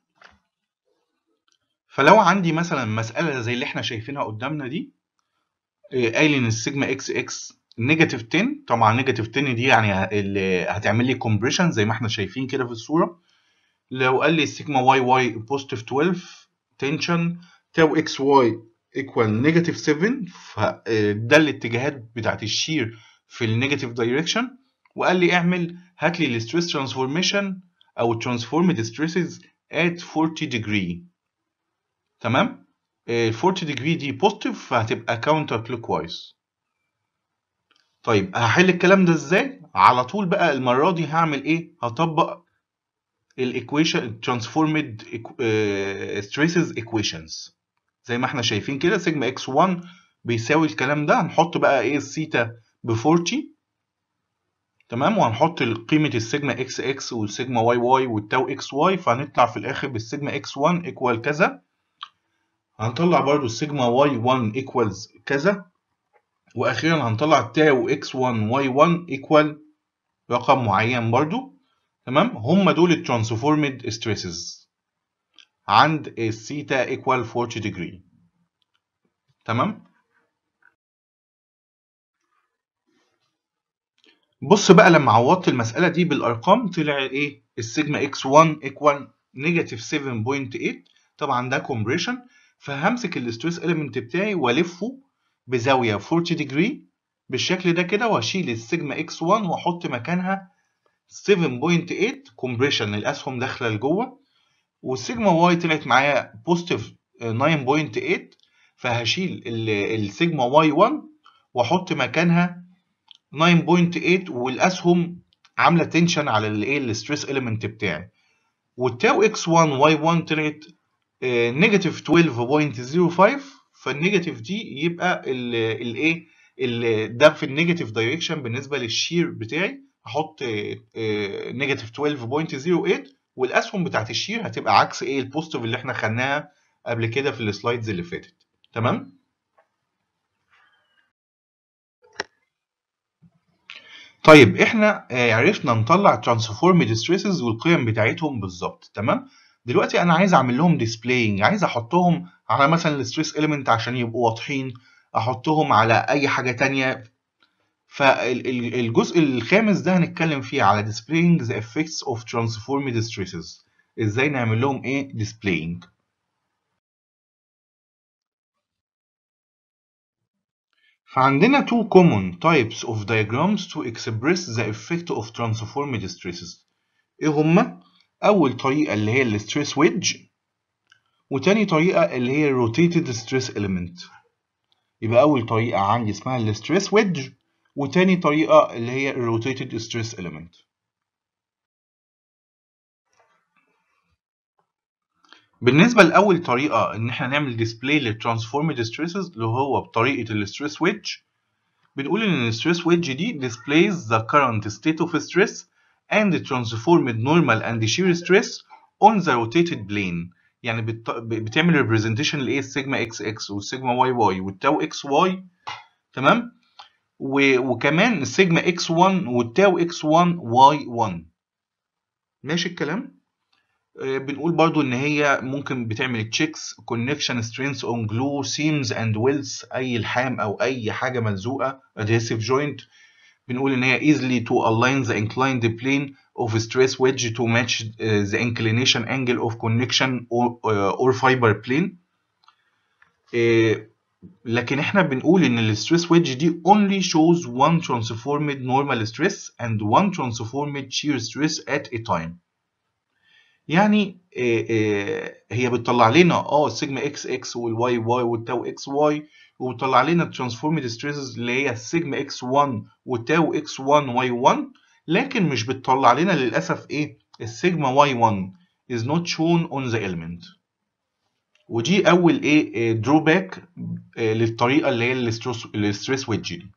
فلو عندي مثلا مسألة زي اللي احنا شايفينها قدامنا دي قايل ان السيجما اكس اكس نيجاتيف 10 طبعا نيجاتيف 10 دي يعني اللي هتعمل لي كومبريشن زي ما احنا شايفين كده في الصوره لو قال لي السيجما واي واي بوزيتيف 12 تنشن تاو اكس واي ايكوال نيجاتيف 7 فده الاتجاهات بتاعت الشير في النيجاتيف دايركشن وقال لي اعمل هات لي الستريس ترانسفورميشن او ترانسفورمد ستريسز at 40 degree تمام ال 40 degree دي بوزيتيف فهتبقى كاونتر كلوك وايز طيب هحل الكلام ده ازاي على طول بقى المره دي هعمل ايه هطبق الايكويشن ترانسفورمد ستريسز ايكويشنز زي ما احنا شايفين كده سيجما اكس 1 بيساوي الكلام ده هنحط بقى ايه الثيتا ب 40 تمام وهنحط قيمه السيجما اكس اكس والسيجما واي واي والتاو اكس واي فهنطلع في الاخر بالسيجما اكس 1 ايكوال كذا هنطلع برضو السيجما واي 1 ايكوالز كذا واخيرا هنطلع تاو اكس 1 واي 1 ايكوال رقم معين برضو تمام هم دول الترانسفورمد ستريسز عند الثيتا ايكوال 40 ديجري تمام بص بقى لما عوضت المسألة دي بالأرقام طلع إيه؟ السيجما اكس 1 ايكوال نيجاتيف 7.8 طبعا ده كومبريشن فهمسك الستريس اليمنت بتاعي والفه بزاوية 40 ديجري بالشكل ده كده واشيل السيجما اكس 1 واحط مكانها 7.8 كومبريشن الاسهم داخله لجوه والسيجما واي طلعت معايا بوزيتيف 9.8 فهشيل السيجما واي 1 واحط مكانها 9.8 والاسهم عامله تنشن على الايه الستريس اليمنت بتاعي والتاو اكس 1 واي 1 طلعت نيجاتيف 12.05 فالنيجاتيف دي يبقى الايه ده في النيجاتيف دايركشن بالنسبه للشير بتاعي هحط نيجاتيف 12.08 والاسهم بتاعت الشير هتبقى عكس ايه البوزيتيف اللي احنا خدناها قبل كده في السلايدز اللي فاتت تمام طيب احنا عرفنا نطلع ترانسفورمد ستريسز والقيم بتاعتهم بالظبط تمام دلوقتي انا عايز اعمل لهم ديسبلاينج عايز احطهم على مثلا الستريس اليمنت عشان يبقوا واضحين احطهم على اي حاجه تانية فالجزء الخامس ده هنتكلم فيه على displaying the effects of transformed stresses ازاي نعمل لهم ايه displaying فعندنا two common types of diagrams to express the effect of transformed stresses ايه هما اول طريقه اللي هي الستريس ويدج وتاني طريقه اللي هي rotated stress element يبقى اول طريقه عندي اسمها الستريس ويدج وتاني طريقة اللي هي rotated stress element بالنسبة لأول طريقة إن إحنا نعمل display للtransformed stresses اللي هو بطريقة الستريس ويدج بنقول إن الستريس ويدج دي displays the current state of stress and the transformed normal and shear stress on the rotated plane يعني بت... بتعمل representation لإيه السيجما اكس اكس والسيجما واي واي والتاو اكس واي تمام وكمان السيجما اكس 1 والتاو اكس 1 واي 1 ماشي الكلام آه بنقول برضو ان هي ممكن بتعمل تشيكس كونكشن سترينث اون جلو سيمز اند ويلز اي لحام او اي حاجه ملزوقه adhesive joint بنقول ان هي easily to align the inclined plane of stress wedge to match uh, the inclination angle of connection or, uh, or fiber plane uh, لكن احنا بنقول ان الستريس ويدج دي only shows one transformed normal stress and one transformed shear stress at a time يعني اه اه هي بتطلع لنا اه السيجما اكس اكس والواي واي والتاو اكس واي وبتطلع لنا الترانسفورمد ستريسز اللي هي السيجما اكس 1 والتاو اكس 1 واي 1 لكن مش بتطلع لنا للاسف ايه السيجما واي 1 is not shown on the element ودي اول ايه دروباك للطريقه اللي هي الستريس ويدج دي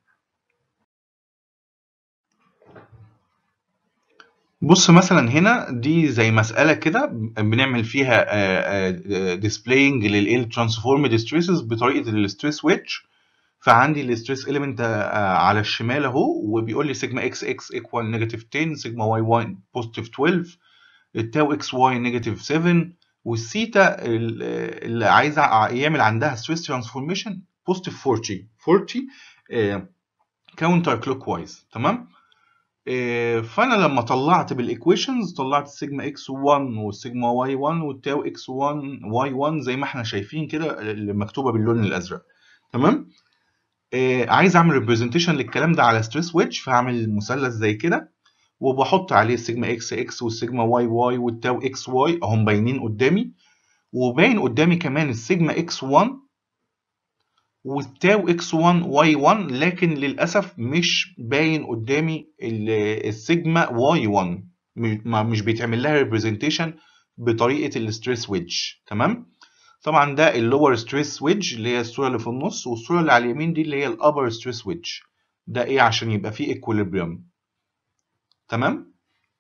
بص مثلا هنا دي زي مساله كده بنعمل فيها ديسبلاينج للايه ترانسفورمد ستريسز بطريقه الستريس ويدج فعندي الستريس اليمنت على الشمال اهو وبيقول لي سيجما اكس اكس ايكوال نيجاتيف 10 سيجما واي 1 بوزيتيف 12 التاو اكس واي نيجاتيف 7 والثيتا اللي عايز يعمل عندها ستريس ترانسفورميشن بوزيتيف 40 40 كاونتر كلوك وايز تمام آه، فانا لما طلعت بالايكويشنز طلعت السيجما اكس 1 والسيجما واي 1 والتاو اكس 1 واي 1 زي ما احنا شايفين كده اللي مكتوبه باللون الازرق تمام آه، عايز اعمل ريبريزنتيشن للكلام ده على ستريس ويدج فهعمل مثلث زي كده وبحط عليه السيجما اكس اكس والسيجما واي واي والتاو اكس واي اهم باينين قدامي وباين قدامي كمان السيجما اكس 1 والتاو اكس 1 واي 1 لكن للاسف مش باين قدامي ال- السيجما واي 1 م- ما- مش بيتعمل لها ريبريزنتيشن بطريقه الستريس ويدج تمام طبعا ده اللور ستريس ويدج اللي هي الصوره اللي في النص والصوره اللي على اليمين دي اللي هي الابر ستريس ويدج ده ايه عشان يبقى فيه ايكوليبريم تمام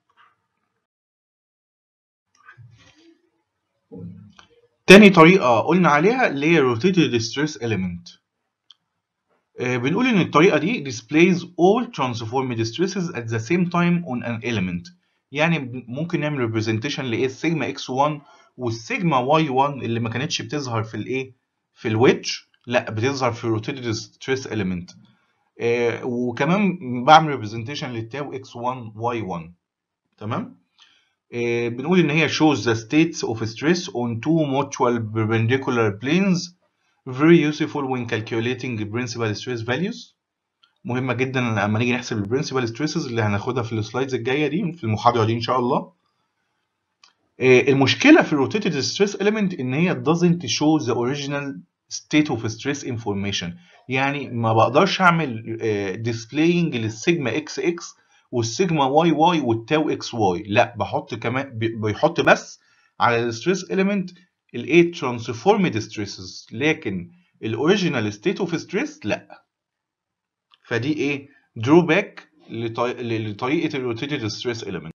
تاني طريقة قلنا عليها اللي هي rotated stress element آه، بنقول إن الطريقة دي displays all transformed stresses at the same time on an element يعني ب- ممكن نعمل representation لإيه السيجما x1 والسيجما y1 اللي ما كانتش بتظهر في الإيه في الويدج لا بتظهر في rotated stress element آه، وكمان بعمل representation للتاو x1 y1 تمام آه، بنقول ان هي shows the states of stress on two mutual perpendicular planes very useful when calculating principal stress values مهمة جدا لما نيجي نحسب البرنسبل stresses اللي هناخدها في السلايدز الجاية دي في المحاضرة دي ان شاء الله آه، المشكلة في الروتيتد ستريس element ان هي doesn't show the original state of stress information يعني ما بقدرش اعمل آه، displaying للسيجما اكس اكس والسيجما واي واي والتاو اكس واي لا بحط كمان بي- بيحط بس على الستريس element الايه transformed stresses لكن الاوريجينال state of stress لا فدي ايه drawback لطي... لطريقة الروتيتد ستريس element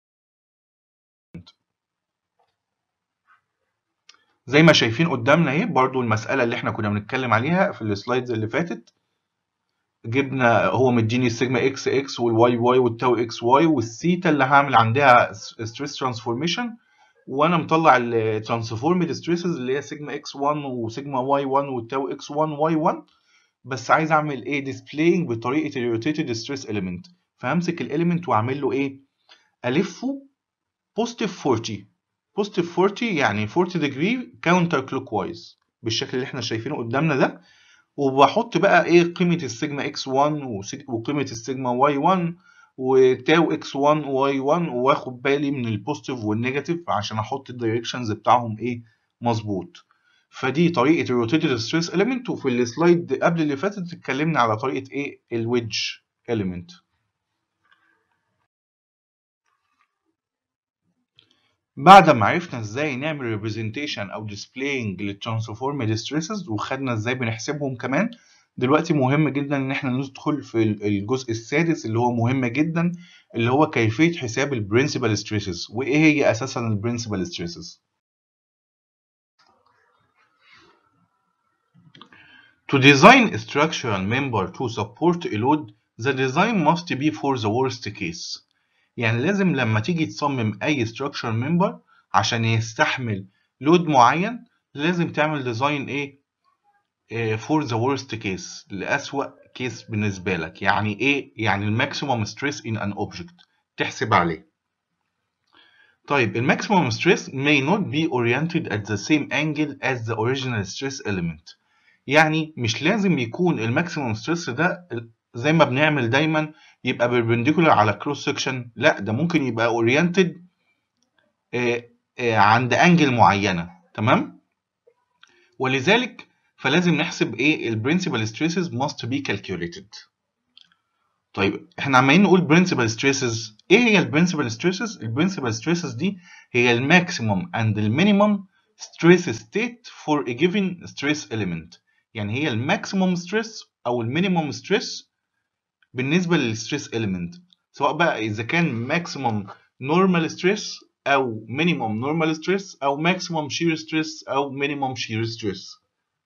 زي ما شايفين قدامنا اهي برضو المسألة اللي احنا كنا بنتكلم عليها في السلايدز اللي فاتت جبنا هو مديني السيجما اكس اكس والواي واي والتاو اكس واي والثيتا اللي هعمل عندها ستريس ترانسفورميشن وانا مطلع الترانسفورمد ستريسز اللي هي سيجما اكس 1 وسيجما واي 1 والتاو اكس 1 واي 1 بس عايز اعمل ايه ديسبلاينج بطريقه الروتيتد ستريس اليمنت فهمسك الاليمنت واعمل له ايه الفه بوزيتيف 40 بوزيتيف 40 يعني 40 ديجري كاونتر كلوك وايز بالشكل اللي احنا شايفينه قدامنا ده وبحط بقى ايه قيمه السيجما اكس 1 وسيج- وقيمه السيجما واي 1 وتاو اكس 1 واي 1 واخد بالي من البوزيتيف والنيجاتيف عشان احط الدايركشنز بتاعهم ايه مظبوط فدي طريقه الروتيتد ستريس اليمنت وفي السلايد قبل اللي فاتت اتكلمنا على طريقه ايه الويدج اليمنت بعد ما عرفنا ازاي نعمل ريبريزنتيشن او displaying للترانسفورمد stresses وخدنا ازاي بنحسبهم كمان دلوقتي مهم جدا ان احنا ندخل في الجزء السادس اللي هو مهم جدا اللي هو كيفية حساب البرنسبل stresses وايه هي اساسا البرنسبل stresses To design a structural member to support a load, the design must be for the worst case. يعني لازم لما تيجي تصمم أي structural member عشان يستحمل لود معين لازم تعمل ديزاين إيه؟ إيه for the worst case لأسوأ كيس بالنسبة لك يعني إيه؟ يعني الماكسيموم stress in an object تحسب عليه. طيب الماكسيموم stress may not be oriented at the same angle as the original stress element. يعني مش لازم يكون الماكسيموم ستريس ده زي ما بنعمل دايما يبقى بيربنديكولار على كروس سكشن لا ده ممكن يبقى اورينتد عند انجل معينه تمام ولذلك فلازم نحسب ايه البرنسبل ستريسز must be calculated طيب احنا عمالين نقول برنسبل ستريسز ايه هي البرنسبل ستريسز البرنسبل ستريسز دي هي الماكسيموم اند المينيموم ستريس ستيت فور a given stress element يعني هي الماكسيموم ستريس او المينيموم ستريس بالنسبه للستريس element سواء بقى اذا كان ماكسيموم نورمال ستريس او مينيموم نورمال ستريس او ماكسيموم شير ستريس او مينيموم شير ستريس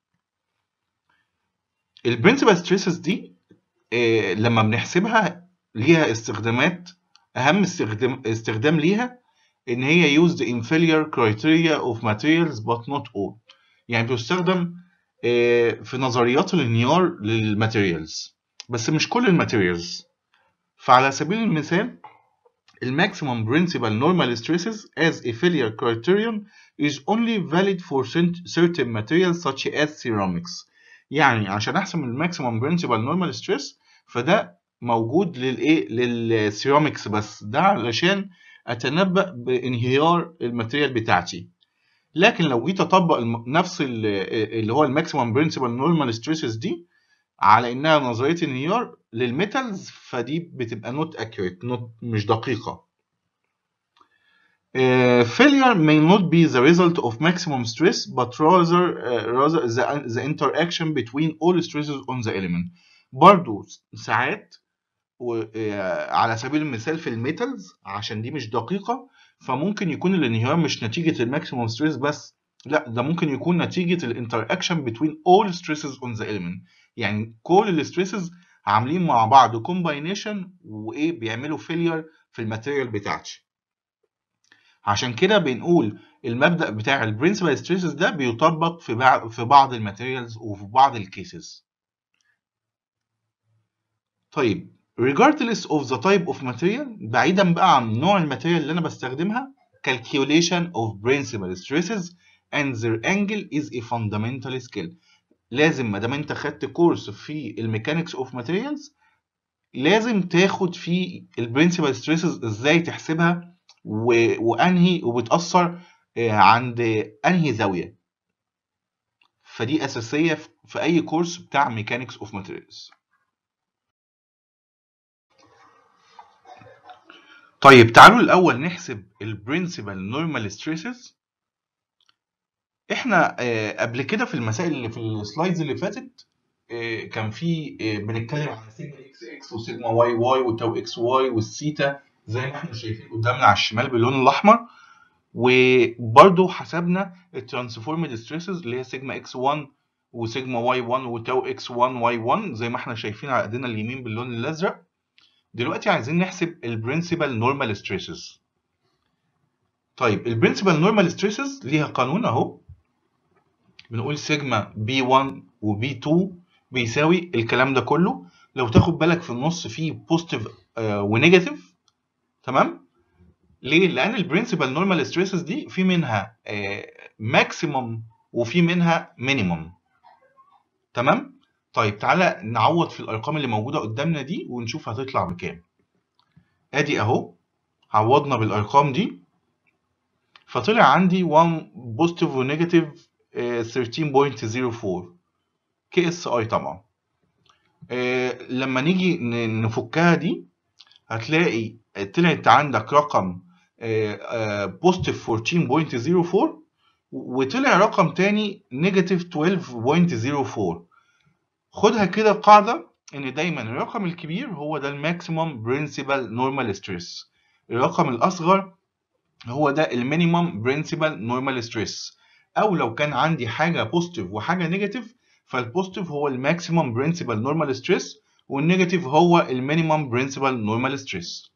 البرنسبل ستريسز دي إيه لما بنحسبها ليها استخدامات اهم استخدام استخدام ليها ان هي used in failure criteria of materials but not all يعني بتستخدم آه، في نظريات الانهيار للماتيريالز بس مش كل الماتيريالز فعلى سبيل المثال الماكسيمم principal normal stresses as a failure criterion is only valid for certain materials such as ceramics يعني عشان احسب الماكسيمم principal normal stress فده موجود للايه للسيراميكس بس ده علشان اتنبأ بانهيار الماتيريال بتاعتي لكن لو جيت اطبق الم- نفس ال- اللي هو الماكسيمم برنسبل نورمال ستريسز دي على انها نظريه انهيار للميتالز فدي بتبقى نوت اكيوريت نوت مش دقيقه Uh, failure may not be the result of maximum stress but rather uh, rather the, the interaction between all stresses on the element برضو ساعات و- آه، على سبيل المثال في الميتالز عشان دي مش دقيقة فممكن يكون الانهيار مش نتيجة الماكسيموم ستريس بس لا ده ممكن يكون نتيجة الانتراكشن between all stresses on the element يعني كل الستريسز عاملين مع بعض كومباينيشن وايه بيعملوا فيلير في الماتيريال بتاعتي عشان كده بنقول المبدأ بتاع البرنسبل ستريسز ده بيطبق في بعض في بعض الماتيريالز وفي بعض الكيسز طيب regardless of the type of material بعيدا بقى عن نوع الماتيريال اللي انا بستخدمها calculation of principal stresses and their angle is a fundamental skill لازم ما دام انت خدت كورس في الميكانكس اوف ماتيريالز لازم تاخد فيه البرنسبل ستريسز ازاي تحسبها و... وانهي وبتأثر آه، عند انهي زاوية فدي اساسية في- في اي كورس بتاع ميكانكس اوف ماتيريالز طيب تعالوا الأول نحسب البرنسبل نورمال ستريسز احنا آه، قبل كده في المسائل اللي في السلايدز اللي فاتت آه، كان في آه، بنتكلم عن سيجما اكس اكس وسيجما واي واي وتو اكس واي والثيتا زي ما احنا شايفين قدامنا على الشمال باللون الاحمر وبرضه حسبنا الترانسفورمد ستريسز اللي هي سيجما اكس 1 وسيجما واي 1 وتو اكس 1 واي 1 زي ما احنا شايفين على ايدينا اليمين باللون الازرق دلوقتي عايزين نحسب البرنسبل نورمال ستريسز طيب البرنسبل نورمال ستريسز ليها قانون اهو بنقول سيجما بي 1 وبي 2 بيساوي الكلام ده كله لو تاخد بالك في النص فيه بوزيتيف ونيجاتيف تمام ليه لان البرنسبل نورمال ستريسز دي في منها ماكسيمم وفي منها مينيمم تمام طيب تعالى نعوض في الارقام اللي موجوده قدامنا دي ونشوف هتطلع بكام ادي اهو عوضنا بالارقام دي فطلع عندي 1 بوزيتيف ونيجاتيف 13.04 كي اس اي طبعا آه، لما نيجي ن- نفكها دي هتلاقي طلعت عندك رقم بوزيتيف 14.04 وطلع رقم تاني نيجاتيف 12.04 خدها كده قاعدة إن دايما الرقم الكبير هو ده الماكسيمم برنسبل نورمال ستريس الرقم الأصغر هو ده المينيمم برنسبل نورمال ستريس أو لو كان عندي حاجة بوزيتيف وحاجة نيجاتيف فالبوزيتيف هو الماكسيمم برنسبل نورمال ستريس والنيجاتيف هو المينيمم برنسبل نورمال ستريس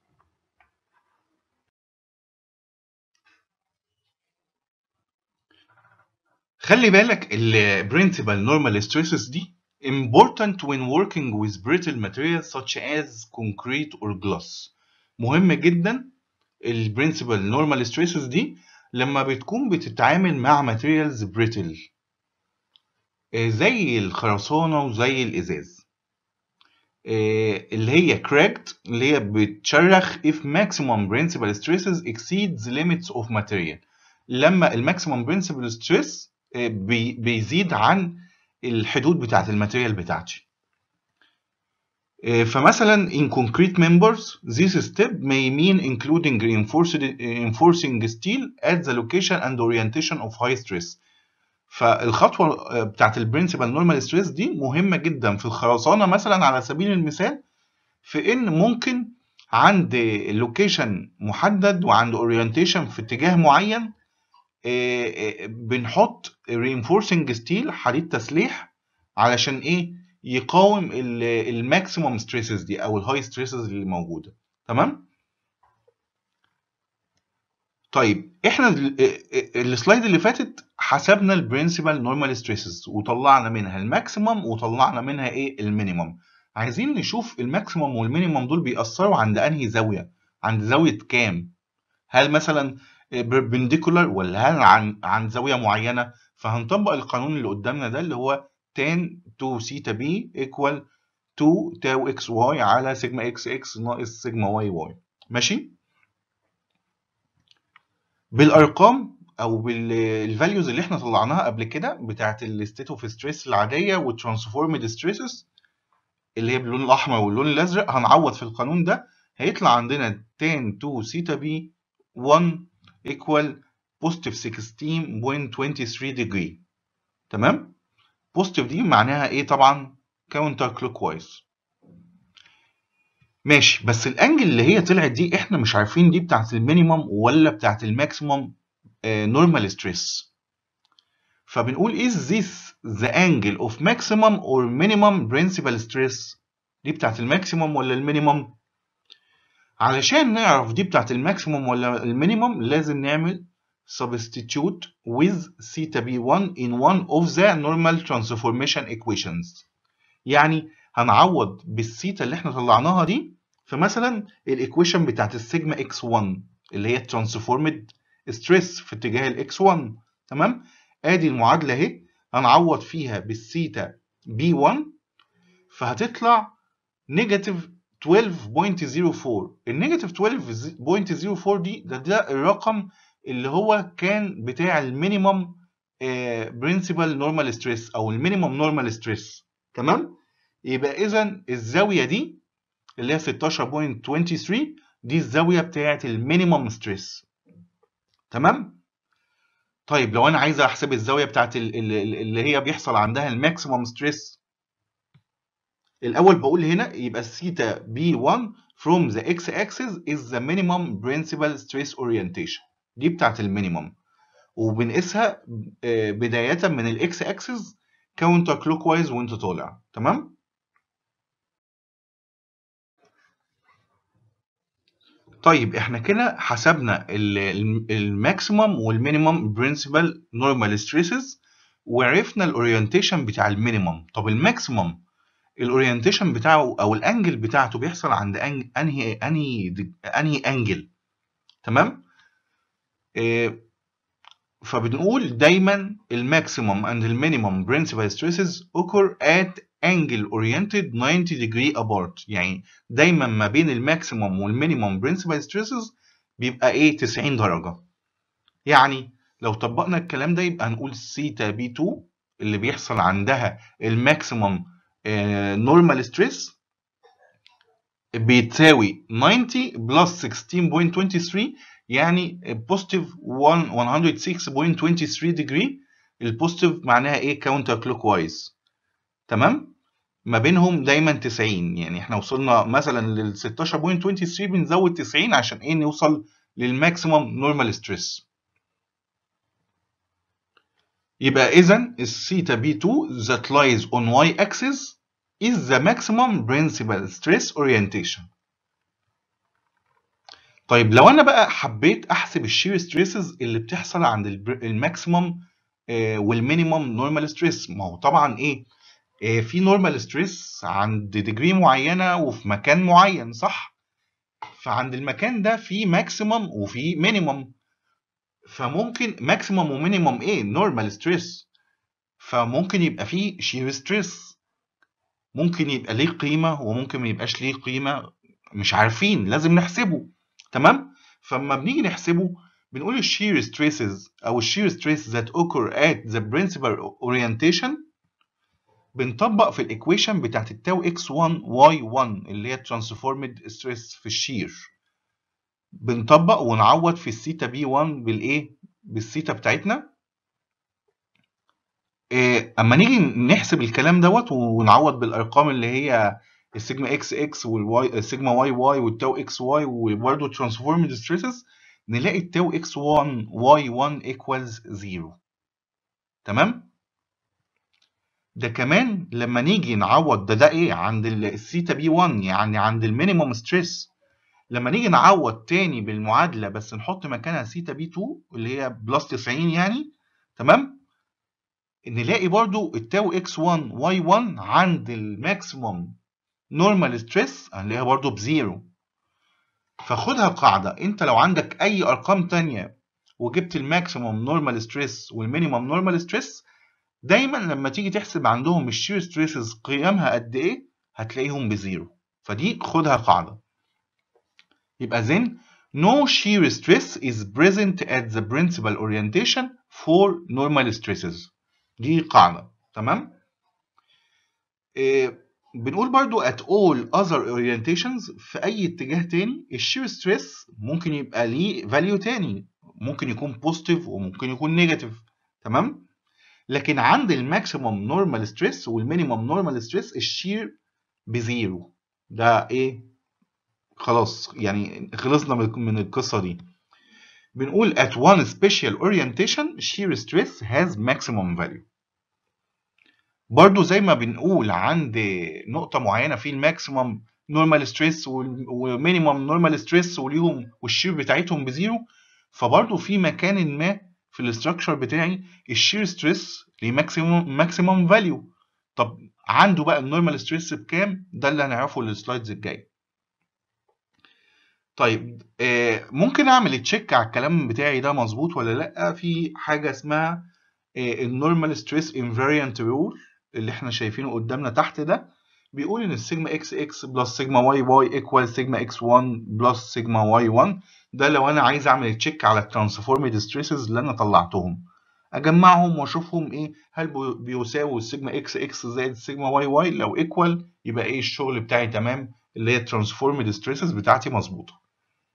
خلي بالك ال principal normal stresses دي important when working with brittle materials such as concrete or glass مهم جدا ال principal normal stresses دي لما بتكون بتتعامل مع materials brittle آه، زي الخرسانة وزي الإزاز آه، اللي هي cracked اللي هي بتشرخ if maximum principal stresses exceeds limits of material لما الماكسيمم برنسبل ستريس بيزيد عن الحدود بتاعت الماتيريال بتاعتي آه، فمثلا in concrete members this step may mean including reinforced reinforcing steel at the location and orientation of high stress فالخطوه آه، بتاعت البرنسبل نورمال ستريس دي مهمه جدا في الخرسانه مثلا على سبيل المثال في ان ممكن عند لوكيشن محدد وعند اورينتيشن في اتجاه معين آه، آه، بنحط reinforcing steel حديد تسليح علشان ايه يقاوم الماكسيموم ستريسز دي او الهاي ستريسز اللي موجوده تمام طيب احنا ال- ال- السلايد اللي فاتت حسبنا البرنسبل نورمال ستريسز وطلعنا منها الماكسيمم وطلعنا منها ايه المينيمم عايزين نشوف الماكسيمم والمينيمم دول بيأثروا عند انهي زاويه عند زاويه كام هل مثلا بيربنديكولار ولا هل عن عن زاويه معينه فهنطبق القانون اللي قدامنا ده اللي هو tan 2 سيتا بي equal 2 تاو اكس واي على سيجما اكس اكس ناقص سيجما واي واي ماشي بالارقام او بالفاليوز اللي احنا طلعناها قبل كده بتاعت الستيت اوف ستريس العاديه والترانسفورمد ستريسز اللي هي باللون الاحمر واللون الازرق هنعوض في القانون ده هيطلع عندنا tan 2 سيتا بي 1 equal positive 16.23 degree تمام positive دي معناها ايه طبعا counter clockwise ماشي بس الانجل اللي هي طلعت دي احنا مش عارفين دي بتاعت المينيمم ولا بتاعت الماكسيمم نورمال ستريس فبنقول is this the angle of maximum or minimum principal stress دي بتاعت الماكسيمم ولا المينيمم علشان نعرف دي بتاعت الماكسيمم ولا المينيمم لازم نعمل substitute with theta b1 in one of the normal transformation equations يعني هنعوض بالثيتا اللي احنا طلعناها دي فمثلا الايكويشن بتاعت السيجما اكس 1 اللي هي ترانسفورمد ستريس في اتجاه الاكس 1 تمام ادي المعادله اهي هنعوض فيها بالثيتا بي 1 فهتطلع نيجاتيف 12.04 النيجاتيف 12.04 دي ده, ده الرقم اللي هو كان بتاع المينيمم برنسبل نورمال ستريس او المينيمم نورمال ستريس تمام يبقى اذا الزاويه دي اللي هي 16.23 دي الزاويه بتاعه المينيمم ستريس تمام طيب لو انا عايز احسب الزاويه بتاعه اللي هي بيحصل عندها الماكسيمم ستريس الاول بقول هنا يبقى الثيتا بي 1 from the x axis is the minimum principal stress orientation دي بتاعت المينيمم وبنقيسها بدايه من الاكس اكسس كاونتر كلوك وايز وانت طالع تمام طيب احنا كده حسبنا الماكسيمم والمينيمم برنسبل نورمال ستريسز وعرفنا الاورينتيشن بتاع المينيمم طب الماكسيمم الاورينتيشن بتاعه او الانجل بتاعته بيحصل عند انهي انهي انهي انجل تمام إيه فبنقول دايما الماكسيمم and المينيمم principal stresses occur at angle oriented 90 degree apart يعني دايما ما بين الماكسيمم والمينيمم principal stresses بيبقى ايه 90 درجة يعني لو طبقنا الكلام ده يبقى هنقول سيتا بي 2 اللي بيحصل عندها الماكسيمم نورمال ستريس بتساوي 90 بلس 16.23 يعني بوزيتيف 106.23 ديجري البوزيتيف معناها ايه كاونتر كلوك وايز تمام ما بينهم دايما 90 يعني احنا وصلنا مثلا لل 16.23 بنزود 90 عشان ايه نوصل للماكسيمم نورمال ستريس يبقى اذا الثيتا بي 2 that lies on y axis is the maximum principal stress orientation طيب لو انا بقى حبيت احسب الشير ستريسز اللي بتحصل عند الماكسيمم والمينيمم نورمال ستريس ما هو طبعا ايه آه في نورمال ستريس عند ديجري معينه وفي مكان معين صح فعند المكان ده في ماكسيمم وفي مينيمم فممكن ماكسيمم ومينيمم ايه نورمال ستريس فممكن يبقى فيه شير ستريس ممكن يبقى ليه قيمه وممكن ما يبقاش ليه قيمه مش عارفين لازم نحسبه تمام فلما بنيجي نحسبه بنقول الشير ستريسز او الشير ستريس that occur at the principal orientation بنطبق في الايكويشن بتاعت التاو x1 y1 اللي هي transformed ستريس في الشير بنطبق ونعوض في الثيتا بي 1 بالايه بالثيتا بتاعتنا إيه اما نيجي نحسب الكلام دوت ونعوض بالارقام اللي هي السيجما اكس اكس والواي السيجما واي واي والتاو اكس واي وبرضه ترانسفورمد ستريسز نلاقي التاو اكس 1 واي 1 ايكوالز 0 تمام ده كمان لما نيجي نعوض ده ده ايه عند الثيتا بي 1 يعني عند المينيموم ستريس لما نيجي نعوض تاني بالمعادله بس نحط مكانها ثيتا بي 2 اللي هي بلس 90 يعني تمام نلاقي برضو التاو اكس 1 واي 1 عند الماكسيموم نورمال ستريس هنلاقيها برضو بزيرو فخدها قاعدة انت لو عندك اي ارقام تانية وجبت الماكسيموم نورمال ستريس والمينيموم نورمال ستريس دايما لما تيجي تحسب عندهم الشير ستريسز قيمها قد ايه هتلاقيهم بزيرو فدي خدها قاعدة يبقى then no shear stress is present at the principal orientation for normal stresses دي قاعدة تمام إيه بنقول برضو at all other orientations في أي اتجاه تاني الشير ستريس ممكن يبقى ليه value تاني ممكن يكون positive وممكن يكون negative تمام لكن عند الماكسيموم نورمال ستريس والمينيموم نورمال ستريس الشير بزيرو ده ايه خلاص يعني خلصنا من القصة دي بنقول at one special orientation shear stress has maximum value برضو زي ما بنقول عند نقطة معينة في الماكسيمم نورمال ستريس ومينيمم نورمال ستريس وليهم والشير بتاعتهم بزيرو فبرضو في مكان ما في الاستراكشر بتاعي الشير ستريس ليه ماكسيمم ماكسيمم فاليو طب عنده بقى النورمال ستريس بكام ده اللي هنعرفه السلايدز الجايه طيب آه ممكن اعمل تشيك على الكلام بتاعي ده مظبوط ولا لا في حاجه اسمها النورمال ستريس انفاريانت رول اللي احنا شايفينه قدامنا تحت ده بيقول ان السيجما اكس اكس بلس سيجما واي واي ايكوال سيجما اكس 1 بلس سيجما واي 1 ده لو انا عايز اعمل تشيك على الترانسفورمد ستريسز اللي انا طلعتهم اجمعهم واشوفهم ايه هل بيساوي السيجما اكس اكس زائد السيجما واي واي لو ايكوال يبقى ايه الشغل بتاعي تمام اللي هي الترانسفورمد ستريسز بتاعتي مظبوطه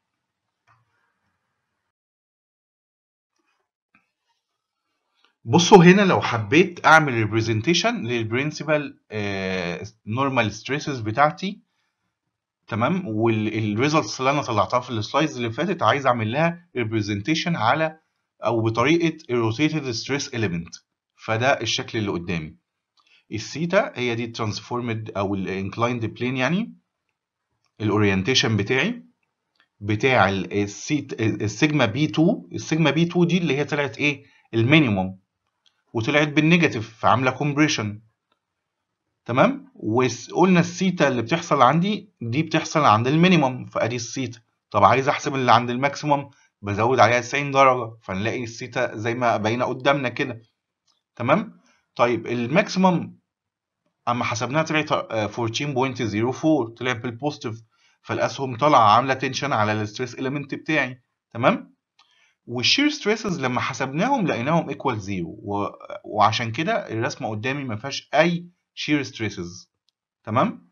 بصوا هنا لو حبيت اعمل ريبريزنتيشن للبرنسبل نورمال ستريسز بتاعتي تمام والريزلتس اللي انا طلعتها في السلايدز اللي فاتت عايز اعمل لها ريبريزنتيشن على او بطريقه الروتيتد ستريس اليمنت فده الشكل اللي قدامي الثيتا هي دي الترانسفورمد او الانكلايند بلين يعني الاورينتيشن بتاعي بتاع السيت السيجما بي 2 السيجما بي 2 دي اللي هي طلعت ايه المينيموم وطلعت بالنيجاتيف فعامله كومبريشن تمام وقلنا السيتا اللي بتحصل عندي دي بتحصل عند المينيموم فادي السيتا طب عايز احسب اللي عند الماكسيموم بزود عليها 90 درجه فنلاقي السيتا زي ما باينه قدامنا كده تمام طيب الماكسيموم اما حسبناها طلعت 14.04 طلعت بالبوزيتيف فالاسهم طالعه عامله تنشن على الستريس اليمنت بتاعي تمام والشير ستريسز لما حسبناهم لقيناهم ايكوال زيرو و... وعشان كده الرسمه قدامي ما فيهاش اي شير ستريسز تمام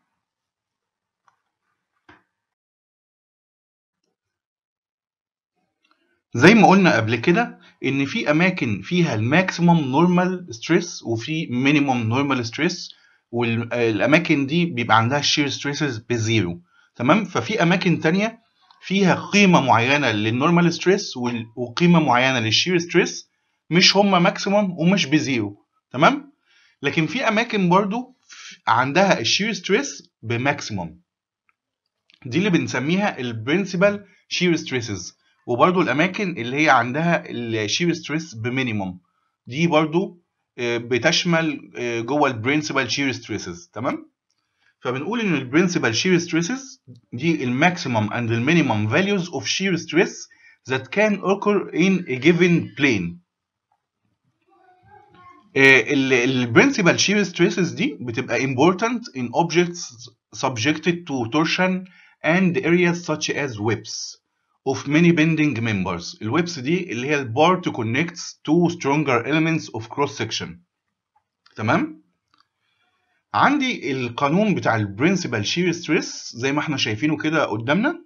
زي ما قلنا قبل كده ان في اماكن فيها الماكسيمم نورمال ستريس وفي مينيمم نورمال ستريس والاماكن دي بيبقى عندها الشير ستريسز بزيرو تمام ففي اماكن تانية فيها قيمة معينة للنورمال ستريس وقيمة معينة للشير ستريس مش هما ماكسيموم ومش بزيرو تمام لكن في أماكن برضو عندها الشير ستريس بماكسيموم دي اللي بنسميها البرنسبل شير ستريسز وبرضو الأماكن اللي هي عندها الشير ستريس بمينيموم دي برضو بتشمل جوه البرنسبل شير ستريسز تمام فبنقول ان البرنسبل shear stresses دي الماكسيمم and the minimum values of shear stress that can occur in a given plane. البرنسبل shear stresses دي بتبقى important in objects subjected to torsion and areas such as webs of many bending members. الويبس دي اللي هي البار to connect two stronger elements of cross section. تمام؟ عندي القانون بتاع البرنسبل شير ستريس زي ما احنا شايفينه كده قدامنا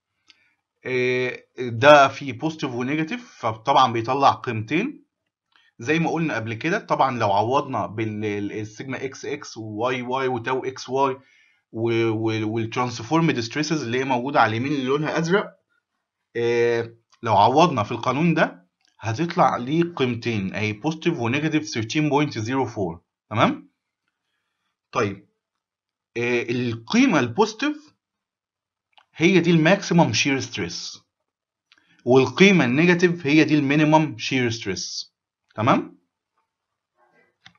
ده فيه بوزيتيف ونيجاتيف فطبعا بيطلع قيمتين زي ما قلنا قبل كده طبعا لو عوضنا بالسيجما اكس اكس وواي واي وتاو اكس واي والترانسفورمد ستريسز اللي هي موجوده على اليمين اللي لونها ازرق لو عوضنا في القانون ده هتطلع ليه قيمتين اهي بوزيتيف ونيجاتيف 13.04 تمام طيب آه القيمة البوزيتيف هي دي الماكسيمم شير ستريس والقيمة النيجاتيف هي دي المينيمم شير ستريس تمام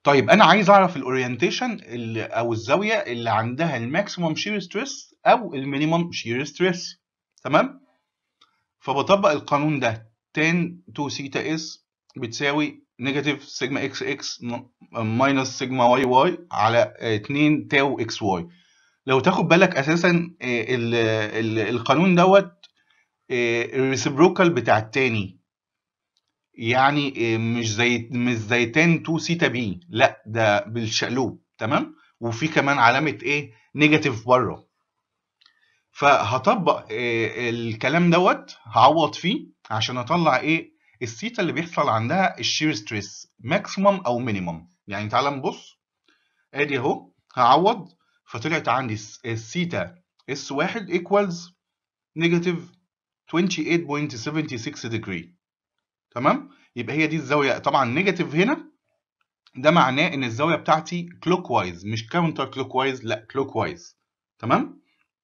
طيب انا عايز اعرف الاورينتيشن او الزاويه اللي عندها الماكسيموم شير ستريس او المينيمم شير ستريس تمام فبطبق القانون ده tan 2 سيتا اس بتساوي نيجاتيف سيجما اكس اكس ماينس سيجما واي واي على 2 تاو اكس واي لو تاخد بالك اساسا ال ال القانون دوت الريسبروكال بتاع التاني يعني مش زي مش زي تان 2 سيتا بي لا ده بالشقلوب تمام وفي كمان علامه ايه نيجاتيف بره فهطبق الكلام دوت هعوض فيه عشان اطلع ايه السيتا اللي بيحصل عندها الشير ستريس ماكسيمم او مينيمم يعني تعالى نبص ادي اهو هعوض فطلعت عندي السيتا اس واحد ايكوالز نيجاتيف 28.76 ديجري تمام يبقى هي دي الزاويه طبعا نيجاتيف هنا ده معناه ان الزاويه بتاعتي كلوك وايز مش كاونتر كلوك وايز لا كلوك وايز تمام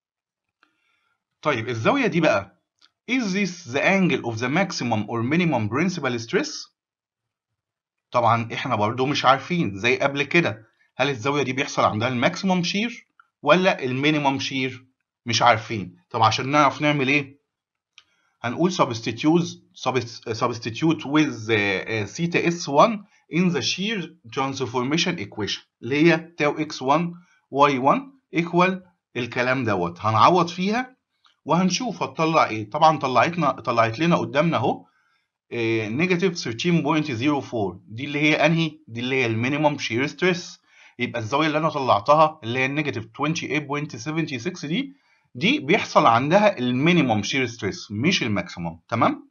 طيب الزاويه دي بقى is this the angle of the maximum or minimum principal stress طبعا احنا برضو مش عارفين زي قبل كده هل الزاويه دي بيحصل عندها الماكسيمم شير ولا المينيمم شير مش عارفين طب عشان نعرف نعمل ايه هنقول substitute substitute with theta s1 in the shear transformation equation اللي هي تاو x1 y1 equal الكلام دوت هنعوض فيها وهنشوف هتطلع ايه طبعا طلعتنا طلعت لنا قدامنا اهو نيجاتيف 13.04 دي اللي هي انهي دي اللي هي المينيمم شير ستريس يبقى الزاويه اللي انا طلعتها اللي هي النيجاتيف 28.76 دي دي بيحصل عندها المينيمم شير ستريس مش الماكسيمم تمام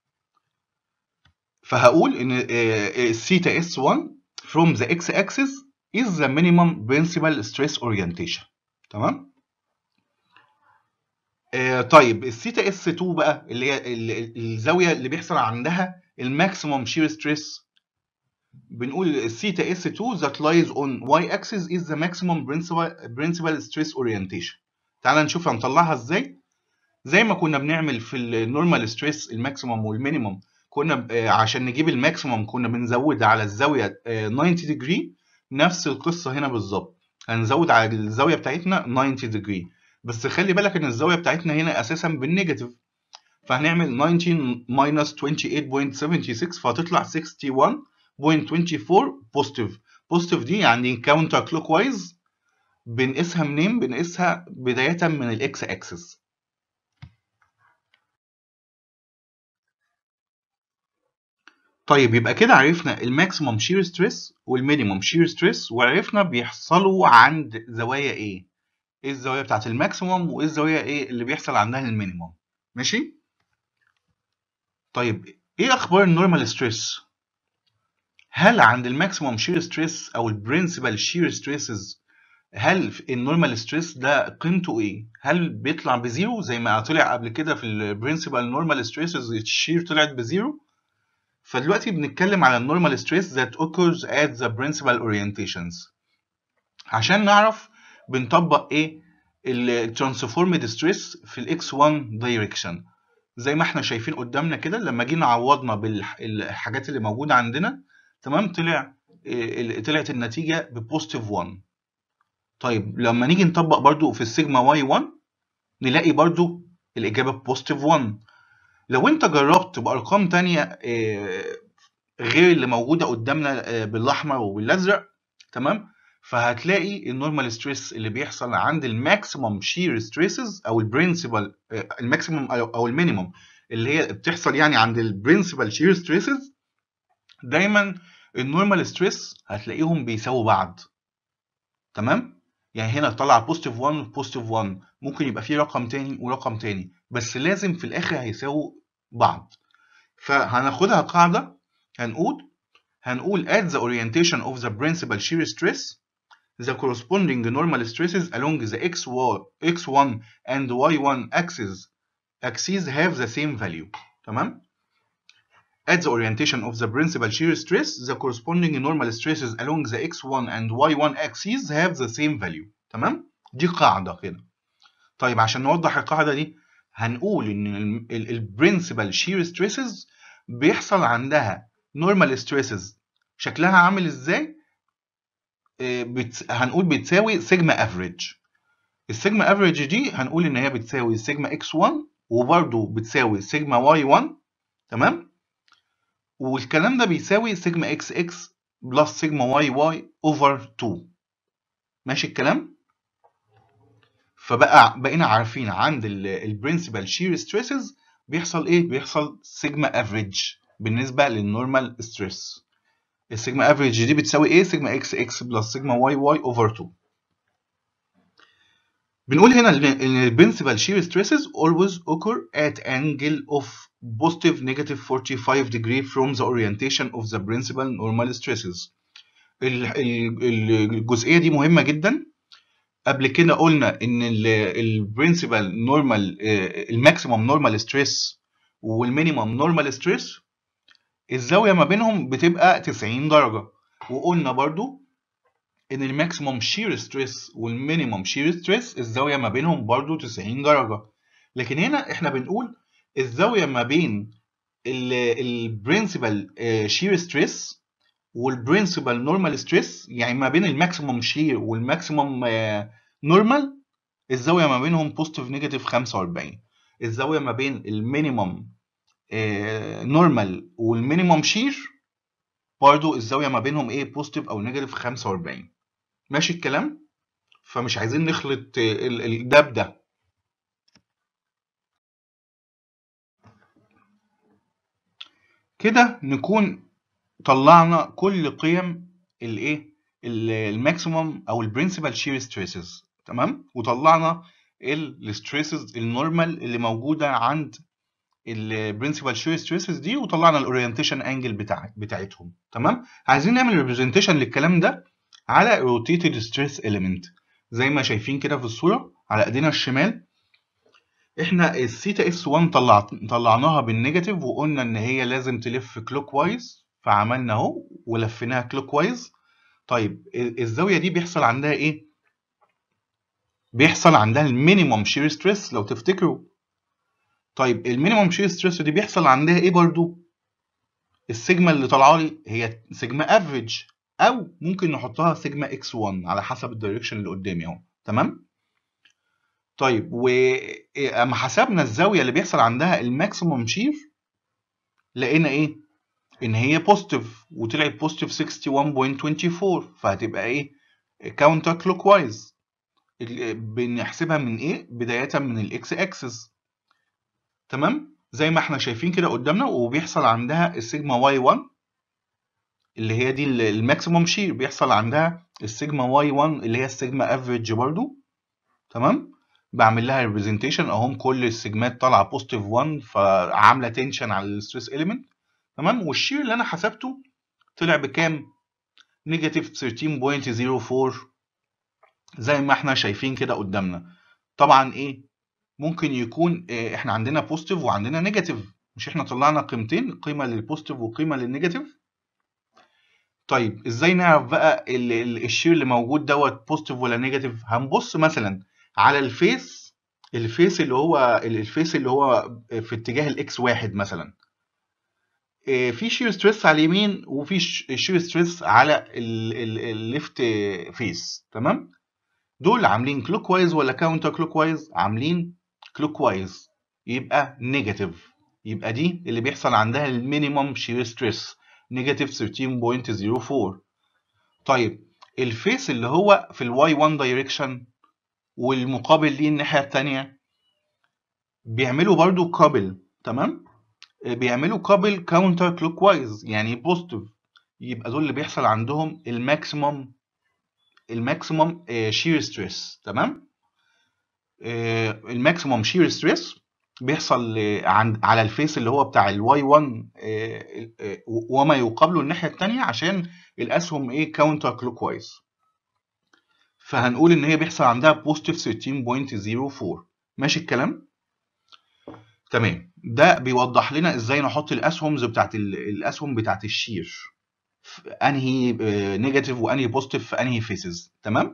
فهقول ان الثيتا اس 1 from the x axis is the minimum principal stress orientation تمام آه طيب الثيتا اس 2 بقى اللي هي الزاويه اللي بيحصل عندها الماكسيمم شير ستريس بنقول الثيتا اس 2 that lies on y axis is the maximum principal principal stress orientation تعال نشوف هنطلعها ازاي زي ما كنا بنعمل في النورمال ستريس الماكسيمم والمينيمم كنا عشان نجيب الماكسيمم كنا بنزود على الزاويه 90 ديجري نفس القصه هنا بالظبط هنزود على الزاويه بتاعتنا 90 ديجري بس خلي بالك ان الزاويه بتاعتنا هنا اساسا بالنيجاتيف فهنعمل 19 ماينس 28.76 فهتطلع 61.24 بوزيتيف بوزيتيف دي يعني كاونتر كلوك وايز بنقيسها منين بنقيسها بدايه من الاكس اكسس طيب يبقى كده عرفنا الماكسيمم شير ستريس والمينيمم شير ستريس وعرفنا بيحصلوا عند زوايا ايه ايه الزاويه بتاعت الماكسيمم وايه الزاويه ايه اللي بيحصل عندها المينيمم ماشي طيب ايه اخبار النورمال ستريس هل عند الماكسيمم شير ستريس او البرنسبل شير ستريسز هل النورمال ستريس ده قيمته ايه هل بيطلع بزيرو زي ما طلع قبل كده في البرنسبل نورمال ستريسز الشير طلعت بزيرو فدلوقتي بنتكلم على النورمال ستريس that occurs at the principal orientations عشان نعرف بنطبق ايه الترانسفورمد ستريس في الاكس 1 دايركشن زي ما احنا شايفين قدامنا كده لما جينا عوضنا بالحاجات اللي موجوده عندنا تمام طلع طلعت النتيجه ببوزيتيف 1 طيب لما نيجي نطبق برضو في السيجما واي 1 نلاقي برضو الاجابه بوزيتيف 1 لو انت جربت بارقام تانية غير اللي موجوده قدامنا بالاحمر وبالازرق تمام فهتلاقي النورمال ستريس اللي بيحصل عند الماكسيمم شير ستريسز او البرنسبل الماكسيمم او المينيمم اللي هي بتحصل يعني عند البرنسبل شير ستريسز دايما النورمال ستريس هتلاقيهم بيساووا بعض تمام يعني هنا طلع بوزيتيف 1 بوزيتيف 1 ممكن يبقى فيه رقم تاني ورقم تاني بس لازم في الاخر هيساووا بعض فهناخدها قاعده هنقول هنقول at the orientation of the principal shear stress the corresponding normal stresses along the x1 and y1 axes axes have the same value تمام at the orientation of the principal shear stress the corresponding normal stresses along the x1 and y1 axes have the same value تمام دي قاعده كده طيب عشان نوضح القاعده دي هنقول ان البرنسبل شير ستريسز بيحصل عندها نورمال ستريسز شكلها عامل ازاي آه، بت... هنقول بتساوي سيجما افريج السيجما افريج دي هنقول ان هي بتساوي سيجما اكس 1 وبرده بتساوي سيجما واي 1 تمام والكلام ده بيساوي سيجما اكس اكس بلس سيجما واي واي اوفر 2 ماشي الكلام فبقى بقينا عارفين عند البرنسبل شير ستريسز بيحصل ايه بيحصل سيجما افريج بالنسبه للنورمال ستريس السيجما افريج دي بتساوي ايه سيجما اكس اكس بلس سيجما واي واي اوفر 2 بنقول هنا ان البرنسبل شير stresses always occur at angle of positive negative 45 degree from the orientation of the principal normal stresses ال- ال- الجزئيه دي مهمه جدا قبل كده قلنا ان البرنسبل نورمال الماكسيمم نورمال ستريس والمينيمم نورمال ستريس الزاويه ما بينهم بتبقى 90 درجه وقلنا برضو ان الماكسيمم شير ستريس والمينيمم شير ستريس الزاويه ما بينهم برضو 90 درجه لكن هنا احنا بنقول الزاويه ما بين البرنسبل شير ستريس والبرنسبل نورمال ستريس يعني ما بين الماكسيمم شير والماكسيمم نورمال الزاويه ما بينهم بوزيتيف نيجاتيف 45 الزاويه ما بين المينيمم نورمال والمينيمم شير برضو الزاويه ما بينهم ايه بوزيتيف او نيجاتيف 45 ماشي الكلام فمش عايزين نخلط ال- ال- ده بده كده نكون طلعنا كل قيم الايه الماكسيمم او البرنسبل شير ستريسز تمام وطلعنا الستريسز النورمال اللي موجوده عند البرنسبل شير ستريسز دي وطلعنا الاورينتيشن انجل بتاع بتاعتهم تمام عايزين نعمل ريبريزنتيشن للكلام ده على روتيتد ستريس اليمنت زي ما شايفين كده في الصوره على ايدينا الشمال احنا الثيتا اس 1 طلع طلعناها بالنيجاتيف وقلنا ان هي لازم تلف كلوك وايز فعملنا اهو ولفيناها كلوك وايز طيب ال- الزاويه دي بيحصل عندها ايه بيحصل عندها المينيمم شير ستريس لو تفتكروا طيب المينيمم شير ستريس دي بيحصل عندها ايه برضو السيجما اللي طالعه لي هي سيجما افريج او ممكن نحطها سيجما اكس 1 على حسب الدايركشن اللي قدامي اهو تمام طيب واما حسبنا الزاويه اللي بيحصل عندها الماكسيموم شير لقينا ايه ان هي بوزيتيف وطلعت بوزيتيف 61.24 فهتبقى ايه كاونتر كلوك وايز بنحسبها من ايه بدايه من الاكس اكسس تمام زي ما احنا شايفين كده قدامنا وبيحصل عندها السيجما واي 1 اللي هي دي الماكسيموم شير بيحصل عندها السيجما واي 1 اللي هي السيجما افريج برضو تمام بعمل لها ريبريزنتيشن اهم كل السيجمات طالعه بوزيتيف 1 فعامله تنشن على الستريس اليمنت تمام والشير اللي انا حسبته طلع بكام نيجاتيف 13.04 زي ما احنا شايفين كده قدامنا طبعا ايه ممكن يكون إيه احنا عندنا بوزيتيف وعندنا نيجاتيف مش احنا طلعنا قيمتين قيمه للبوزيتيف وقيمه للنيجاتيف طيب ازاي نعرف بقى ال- ال- الشير اللي موجود دوت بوزيتيف ولا نيجاتيف هنبص مثلا على الفيس الفيس اللي هو الفيس اللي هو في اتجاه الاكس واحد مثلا إيه، في شير ستريس على اليمين وفي شير ستريس على الليفت فيس تمام دول عاملين كلوك وايز ولا كاونتر كلوك وايز عاملين كلوك وايز يبقى نيجاتيف يبقى دي اللي بيحصل عندها المينيمم شير ستريس نيجاتيف 13.04 طيب الفيس اللي هو في الواي 1 دايركشن والمقابل ليه الناحيه الثانيه بيعملوا برضو كابل تمام بيعملوا كابل كاونتر كلوك وايز يعني بوزيتيف يبقى دول اللي بيحصل عندهم الماكسيمم الماكسيمم شير ستريس تمام آه، الماكسيمم شير ستريس بيحصل آه، عند على الفيس اللي هو بتاع الواي 1 آه، آه، وما يقابله الناحيه الثانيه عشان الاسهم ايه كاونتر كلوك وايز فهنقول ان هي بيحصل عندها بوزيتيف 13.04 ماشي الكلام تمام ده بيوضح لنا ازاي نحط الاسهمز بتاعت ال- الاسهم بتاعت الشير في انهي نيجاتيف وانهي بوزيتيف في انهي فيسز تمام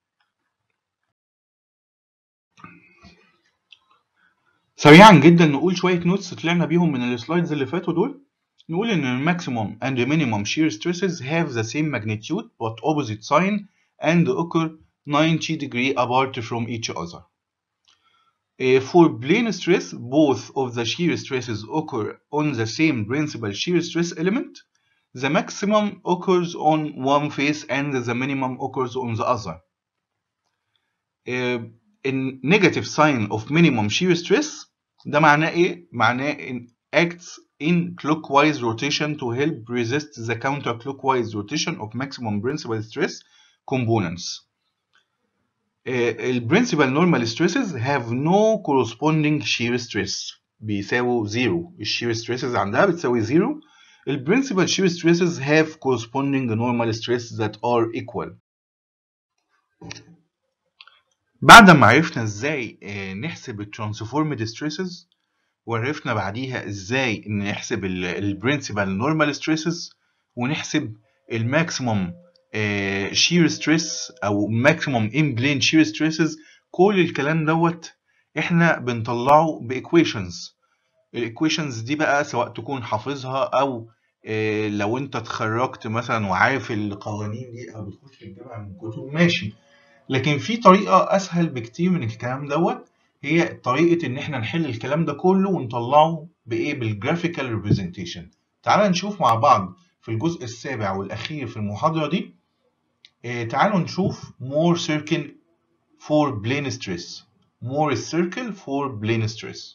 سريعا جدا نقول شويه نوتس طلعنا بيهم من السلايدز اللي فاتوا دول نقول ان الماكسيموم and minimum shear stresses have the same magnitude but opposite sign and occur 90 degree apart from each other. Uh, for plane stress, both of the shear stresses occur on the same principal shear stress element. The maximum occurs on one face and the minimum occurs on the other. Uh, in negative sign of minimum shear stress ده معناه ايه؟ معناه in acts in clockwise rotation to help resist the counterclockwise rotation of maximum principal stress components. البرنسبل normal stresses have no corresponding shear stress بيساووا زيرو الشير stresses عندها بتساوي زيرو البرنسبل shear stresses have corresponding normal stress that are equal بعد ما عرفنا ازاي نحسب الترانسفورمد stresses وعرفنا بعديها ازاي نحسب البرنسبل نورمال ستريسز ونحسب الماكسيموم شير ستريس او ماكسيموم ان بلين شير ستريسز كل الكلام دوت احنا بنطلعه بايكويشنز الايكويشنز دي بقى سواء تكون حافظها او اه لو انت اتخرجت مثلا وعارف القوانين دي او بتخش الجامعه من كتب ماشي لكن في طريقه اسهل بكتير من الكلام دوت هي طريقة إن إحنا نحل الكلام ده كله ونطلعه بإيه؟ بالجرافيكال ريبريزنتيشن. تعالى نشوف مع بعض في الجزء السابع والأخير في المحاضرة دي. إيه تعالوا نشوف more circle for plane stress. more circle for plane stress.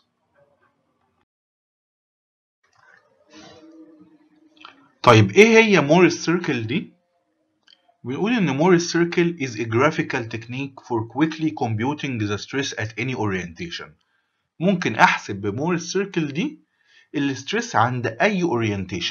طيب إيه هي more circle دي؟ بنقول إن Morris circle is a graphical technique for quickly computing the stress at any orientation. ممكن أحسب بموريس circle دي الستريس عند أي orientation.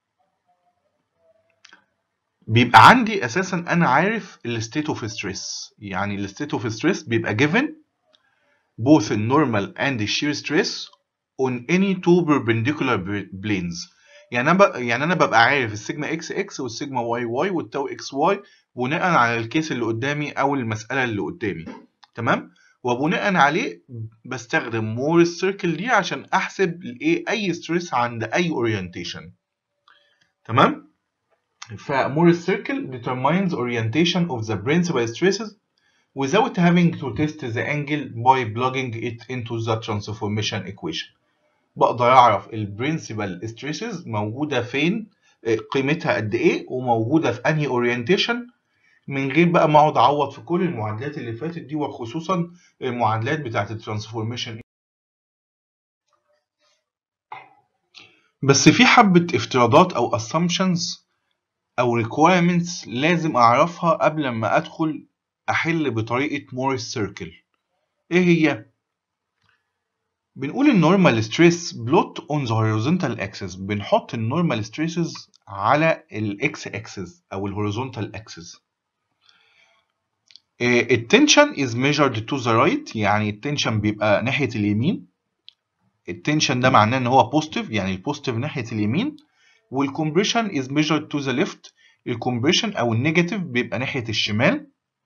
بيبقى عندي أساسا أنا عارف الستيت اوف ستريس يعني الستيت اوف ستريس بيبقى given both the normal and the shear stress on any two perpendicular planes. يعني انا بقى يعني انا ببقى عارف السيجما اكس اكس والسيجما واي واي والتاو اكس واي بناء على الكيس اللي قدامي او المساله اللي قدامي تمام وبناء عليه بستخدم موريس سيركل دي عشان احسب الايه اي ستريس عند اي اورينتيشن تمام فموريس سيركل determines orientation of the principal stresses without having to test the angle by plugging it into the transformation equation بقدر اعرف البرنسبل ستريسز موجوده فين قيمتها قد ايه وموجوده في انهي اورينتيشن من غير بقى ما اقعد اعوض في كل المعادلات اللي فاتت دي وخصوصا المعادلات بتاعه الترانسفورميشن بس في حبه افتراضات او assumptions او requirements لازم اعرفها قبل ما ادخل احل بطريقه موريس سيركل ايه هي بنقول النورمال ستريس بلوت اون ذا هوريزونتال اكسس بنحط النورمال ستريسز على الاكس اكسس او الهوريزونتال اكسس التنشن از measured تو ذا رايت يعني التنشن بيبقى ناحيه اليمين التنشن ده معناه ان هو بوزيتيف يعني البوزيتيف ناحيه اليمين والكمبريشن از measured تو ذا ليفت الكمبريشن او النيجاتيف بيبقى ناحيه الشمال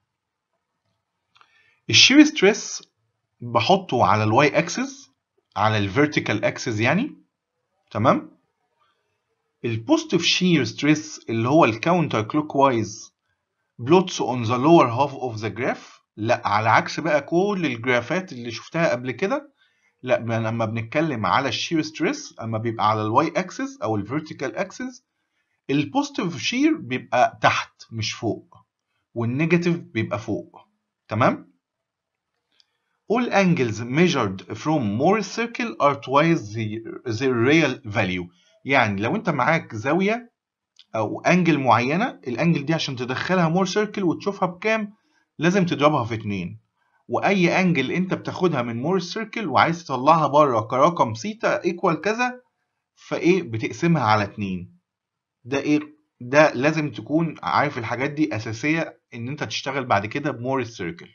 الشير ستريس بحطه على الواي اكسس على الفيرتيكال اكسس يعني تمام البوزيتيف شير ستريس اللي هو الكاونتر كلوك وايز بلوتس اون ذا لور هاف اوف ذا جراف لا على عكس بقى كل الجرافات اللي شفتها قبل كده لا لما بنتكلم على الشير ستريس اما بيبقى على الواي اكسس او الفيرتيكال اكسس البوزيتيف شير بيبقى تحت مش فوق والنيجاتيف بيبقى فوق تمام all angles measured from Morris circle are twice the, the real value يعني لو انت معاك زاوية او انجل معينة الانجل دي عشان تدخلها مور سيركل وتشوفها بكام لازم تضربها في اتنين واي انجل انت بتاخدها من مور سيركل وعايز تطلعها بره كرقم سيتا ايكوال كذا فايه بتقسمها على اتنين ده ايه ده لازم تكون عارف الحاجات دي اساسية ان انت تشتغل بعد كده بمور سيركل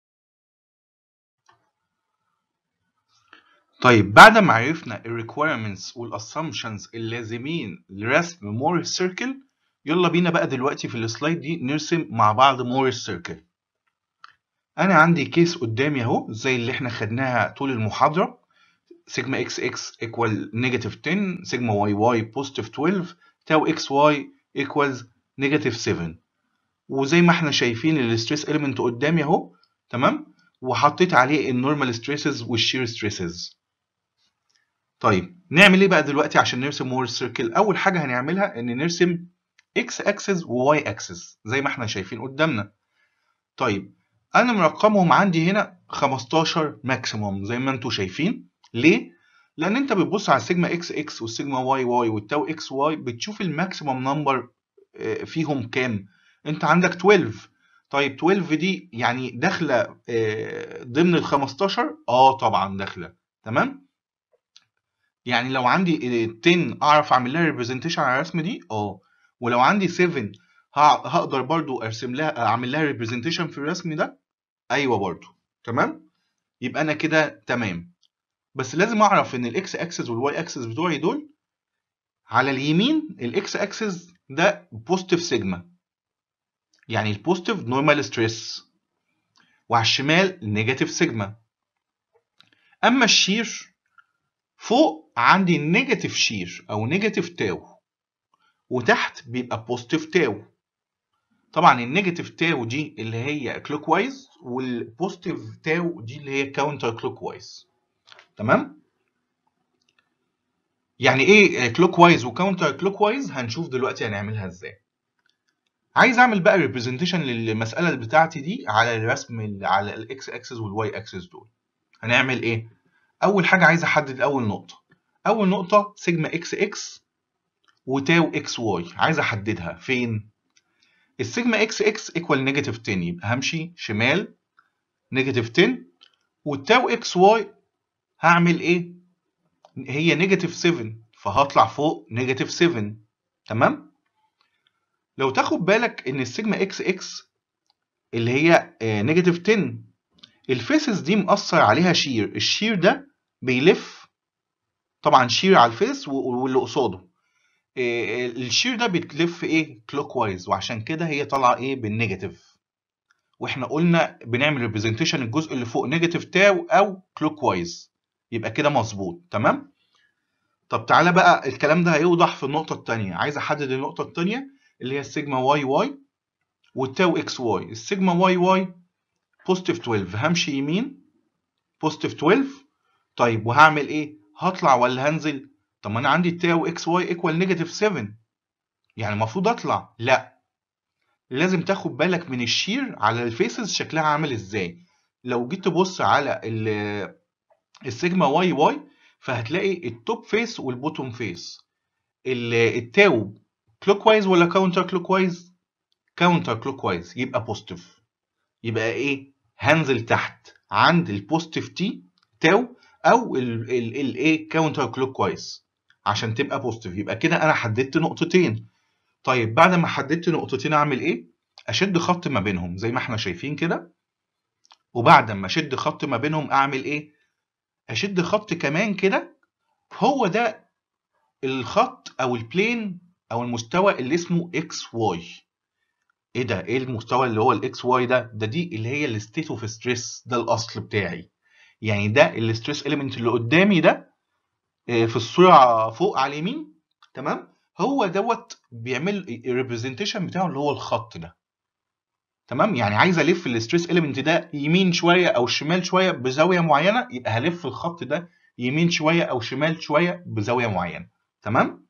طيب بعد ما عرفنا ال requirements وال assumptions اللازمين لرسم موريس سيركل يلا بينا بقى دلوقتي في السلايد دي نرسم مع بعض موريس سيركل انا عندي كيس قدامي اهو زي اللي احنا خدناها طول المحاضرة سيجما اكس اكس ايكوال نيجاتيف 10 سيجما واي واي بوزيتيف 12 تاو اكس واي ايكوالز نيجاتيف 7 وزي ما احنا شايفين الستريس اليمنت قدامي اهو تمام وحطيت عليه النورمال ستريسز والشير ستريسز طيب نعمل ايه بقى دلوقتي عشان نرسم مور سيركل اول حاجه هنعملها ان نرسم اكس اكسس وواي اكسس زي ما احنا شايفين قدامنا طيب انا مرقمهم عندي هنا 15 ماكسيموم زي ما انتم شايفين ليه لان انت بتبص على السيجما اكس اكس والسيجما واي واي والتاو اكس واي بتشوف الماكسيموم نمبر فيهم كام انت عندك 12 طيب 12 دي يعني داخله ضمن ال 15 اه طبعا داخله تمام يعني لو عندي 10 اعرف اعمل لها ريبريزنتيشن على الرسم دي اه ولو عندي 7 هقدر برضو ارسم لها اعمل لها ريبريزنتيشن في الرسم ده ايوه برضو تمام يبقى انا كده تمام بس لازم اعرف ان الاكس اكسس والواي اكسس بتوعي دول على اليمين الاكس اكسس ده بوزيتيف سيجما يعني البوزيتيف نورمال ستريس وعلى الشمال نيجاتيف سيجما اما الشير فوق عندي نيجاتيف شير او نيجاتيف تاو وتحت بيبقى بوزيتيف تاو طبعا النيجاتيف تاو دي اللي هي كلوك وايز والبوزيتيف تاو دي اللي هي كاونتر كلوك وايز تمام يعني ايه كلوك وايز وكاونتر كلوك وايز هنشوف دلوقتي هنعملها ازاي عايز اعمل بقى ريبريزنتيشن للمساله بتاعتي دي على الرسم على الاكس اكسس والواي اكسس دول هنعمل ايه اول حاجه عايز احدد اول نقطه اول نقطه سيجما اكس اكس وتاو اكس واي عايز احددها فين السيجما اكس اكس ايكوال نيجاتيف 10 يبقى همشي شمال نيجاتيف 10 والتاو اكس واي هعمل ايه هي نيجاتيف 7 فهطلع فوق نيجاتيف 7 تمام لو تاخد بالك ان السيجما اكس اكس اللي هي نيجاتيف 10 الفيسز دي مأثر عليها شير الشير ده بيلف طبعا شير على الفيس واللي قصاده الشير ده بتلف ايه كلوك وايز وعشان كده هي طالعه ايه بالنيجاتيف واحنا قلنا بنعمل ريبريزنتيشن الجزء اللي فوق نيجاتيف تاو او كلوك وايز يبقى كده مظبوط تمام طب تعالى بقى الكلام ده هيوضح في النقطه الثانيه عايز احدد النقطه الثانيه اللي هي السيجما واي واي والتاو اكس واي السيجما واي واي بوزيتيف 12 همشي يمين بوزيتيف 12 طيب وهعمل ايه هطلع ولا هنزل طب ما انا عندي تاو اكس واي ايكوال نيجاتيف 7 يعني المفروض اطلع لا لازم تاخد بالك من الشير على الفيسز شكلها عامل ازاي لو جيت تبص على السيجما واي واي فهتلاقي التوب فيس والبوتوم فيس التاو كلوك وايز ولا كاونتر كلوك وايز كاونتر كلوك وايز يبقى بوزيتيف يبقى ايه هنزل تحت عند البوزيتيف تي تاو او الايه كاونتر كلوك وايز عشان تبقى بوزيتيف يبقى كده انا حددت نقطتين طيب بعد ما حددت نقطتين اعمل ايه اشد خط ما بينهم زي ما احنا شايفين كده وبعد ما اشد خط ما بينهم اعمل ايه اشد خط كمان كده هو ده الخط او البلين او المستوى اللي اسمه اكس واي ايه ده ايه المستوى اللي هو الاكس واي ده ده دي اللي هي الستيت اوف ستريس ده الاصل بتاعي يعني ده الستريس اليمنت اللي قدامي ده في الصوره فوق على اليمين تمام هو دوت بيعمل الريبريزنتيشن بتاعه اللي هو الخط ده تمام يعني عايز الف الستريس اليمنت ده يمين شويه او شمال شويه بزاويه معينه يبقى هلف الخط ده يمين شويه او شمال شويه بزاويه معينه تمام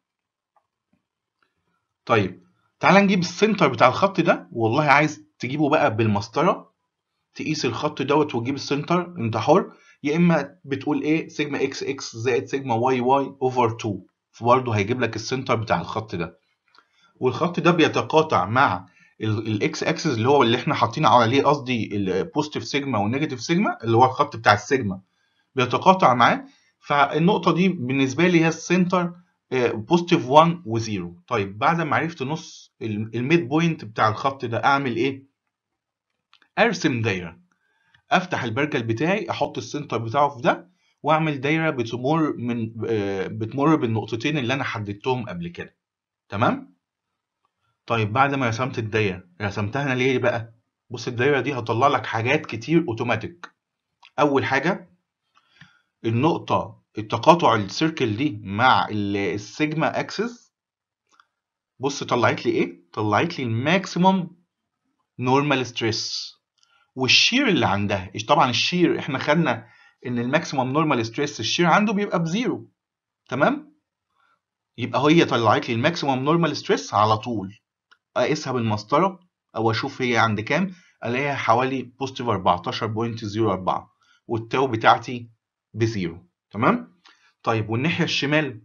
طيب تعال نجيب السنتر بتاع الخط ده والله عايز تجيبه بقى بالمسطره تقيس الخط دوت وتجيب السنتر انت حر يا اما بتقول ايه سيجما اكس اكس زائد سيجما واي واي اوفر 2 فبرضه هيجيب لك السنتر بتاع الخط ده والخط ده بيتقاطع مع الاكس اكسس اللي هو اللي احنا حاطين عليه قصدي البوزيتيف سيجما والنيجاتيف سيجما اللي هو الخط بتاع السيجما بيتقاطع معاه فالنقطه دي بالنسبه لي هي السنتر بوزيتيف 1 و0 طيب بعد ما عرفت نص الميد بوينت بتاع الخط ده اعمل ايه ارسم دايره افتح البرجل بتاعي احط السنتر بتاعه في ده واعمل دايره بتمر من بتمر بالنقطتين اللي انا حددتهم قبل كده تمام طيب بعد ما رسمت الدايره رسمتها انا ليه بقى بص الدايره دي هطلع لك حاجات كتير اوتوماتيك اول حاجه النقطه التقاطع السيركل دي مع السيجما اكسس بص طلعت لي ايه طلعت لي الماكسيمم نورمال ستريس والشير اللي عندها طبعا الشير احنا خدنا ان الماكسيمم نورمال ستريس الشير عنده بيبقى بزيرو تمام يبقى هي طلعت لي الماكسيمم نورمال ستريس على طول اقيسها بالمسطره او اشوف هي عند كام الاقيها حوالي بوزيتيف 14.04 والتاو بتاعتي بزيرو تمام طيب والناحيه الشمال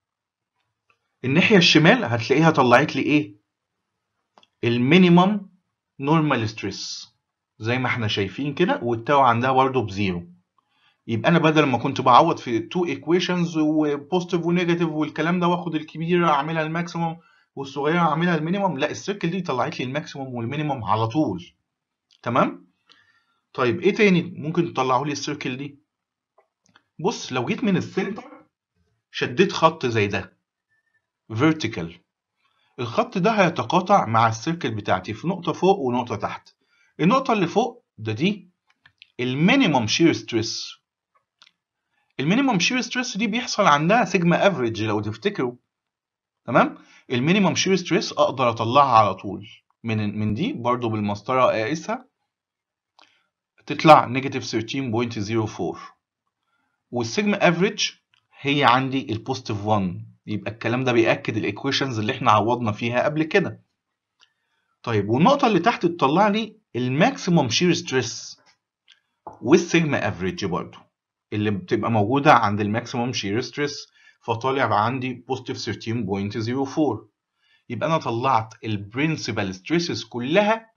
الناحيه الشمال هتلاقيها طلعت لي ايه المينيمم نورمال ستريس زي ما احنا شايفين كده والتاو عندها برضه بزيرو يبقى انا بدل ما كنت بعوض في تو ايكويشنز وبوزيتيف ونيجاتيف والكلام ده واخد الكبيره اعملها الماكسيمم والصغيره اعملها المينيمم لا السيركل دي طلعت لي الماكسيمم والمينيمم على طول تمام طيب ايه تاني ممكن تطلعوا لي السيركل دي بص لو جيت من السنتر شديت خط زي ده vertical الخط ده هيتقاطع مع السيركل بتاعتي في نقطة فوق ونقطة تحت النقطة اللي فوق ده دي المينيمم شير ستريس المينيمم شير ستريس دي بيحصل عندها سيجما افريج لو تفتكروا تمام المينيمم شير ستريس اقدر اطلعها على طول من من دي برضو بالمسطره اقيسها تطلع نيجاتيف 13.04 والسيجما افريج هي عندي البوزيتيف 1 يبقى الكلام ده بياكد الايكويشنز اللي احنا عوضنا فيها قبل كده طيب والنقطه اللي تحت تطلع لي الماكسيمم شير ستريس والسيجما افريج برضو اللي بتبقى موجوده عند الماكسيمم شير ستريس فطالع عندي بوزيتيف 13.04 يبقى انا طلعت البرنسبل ستريسز كلها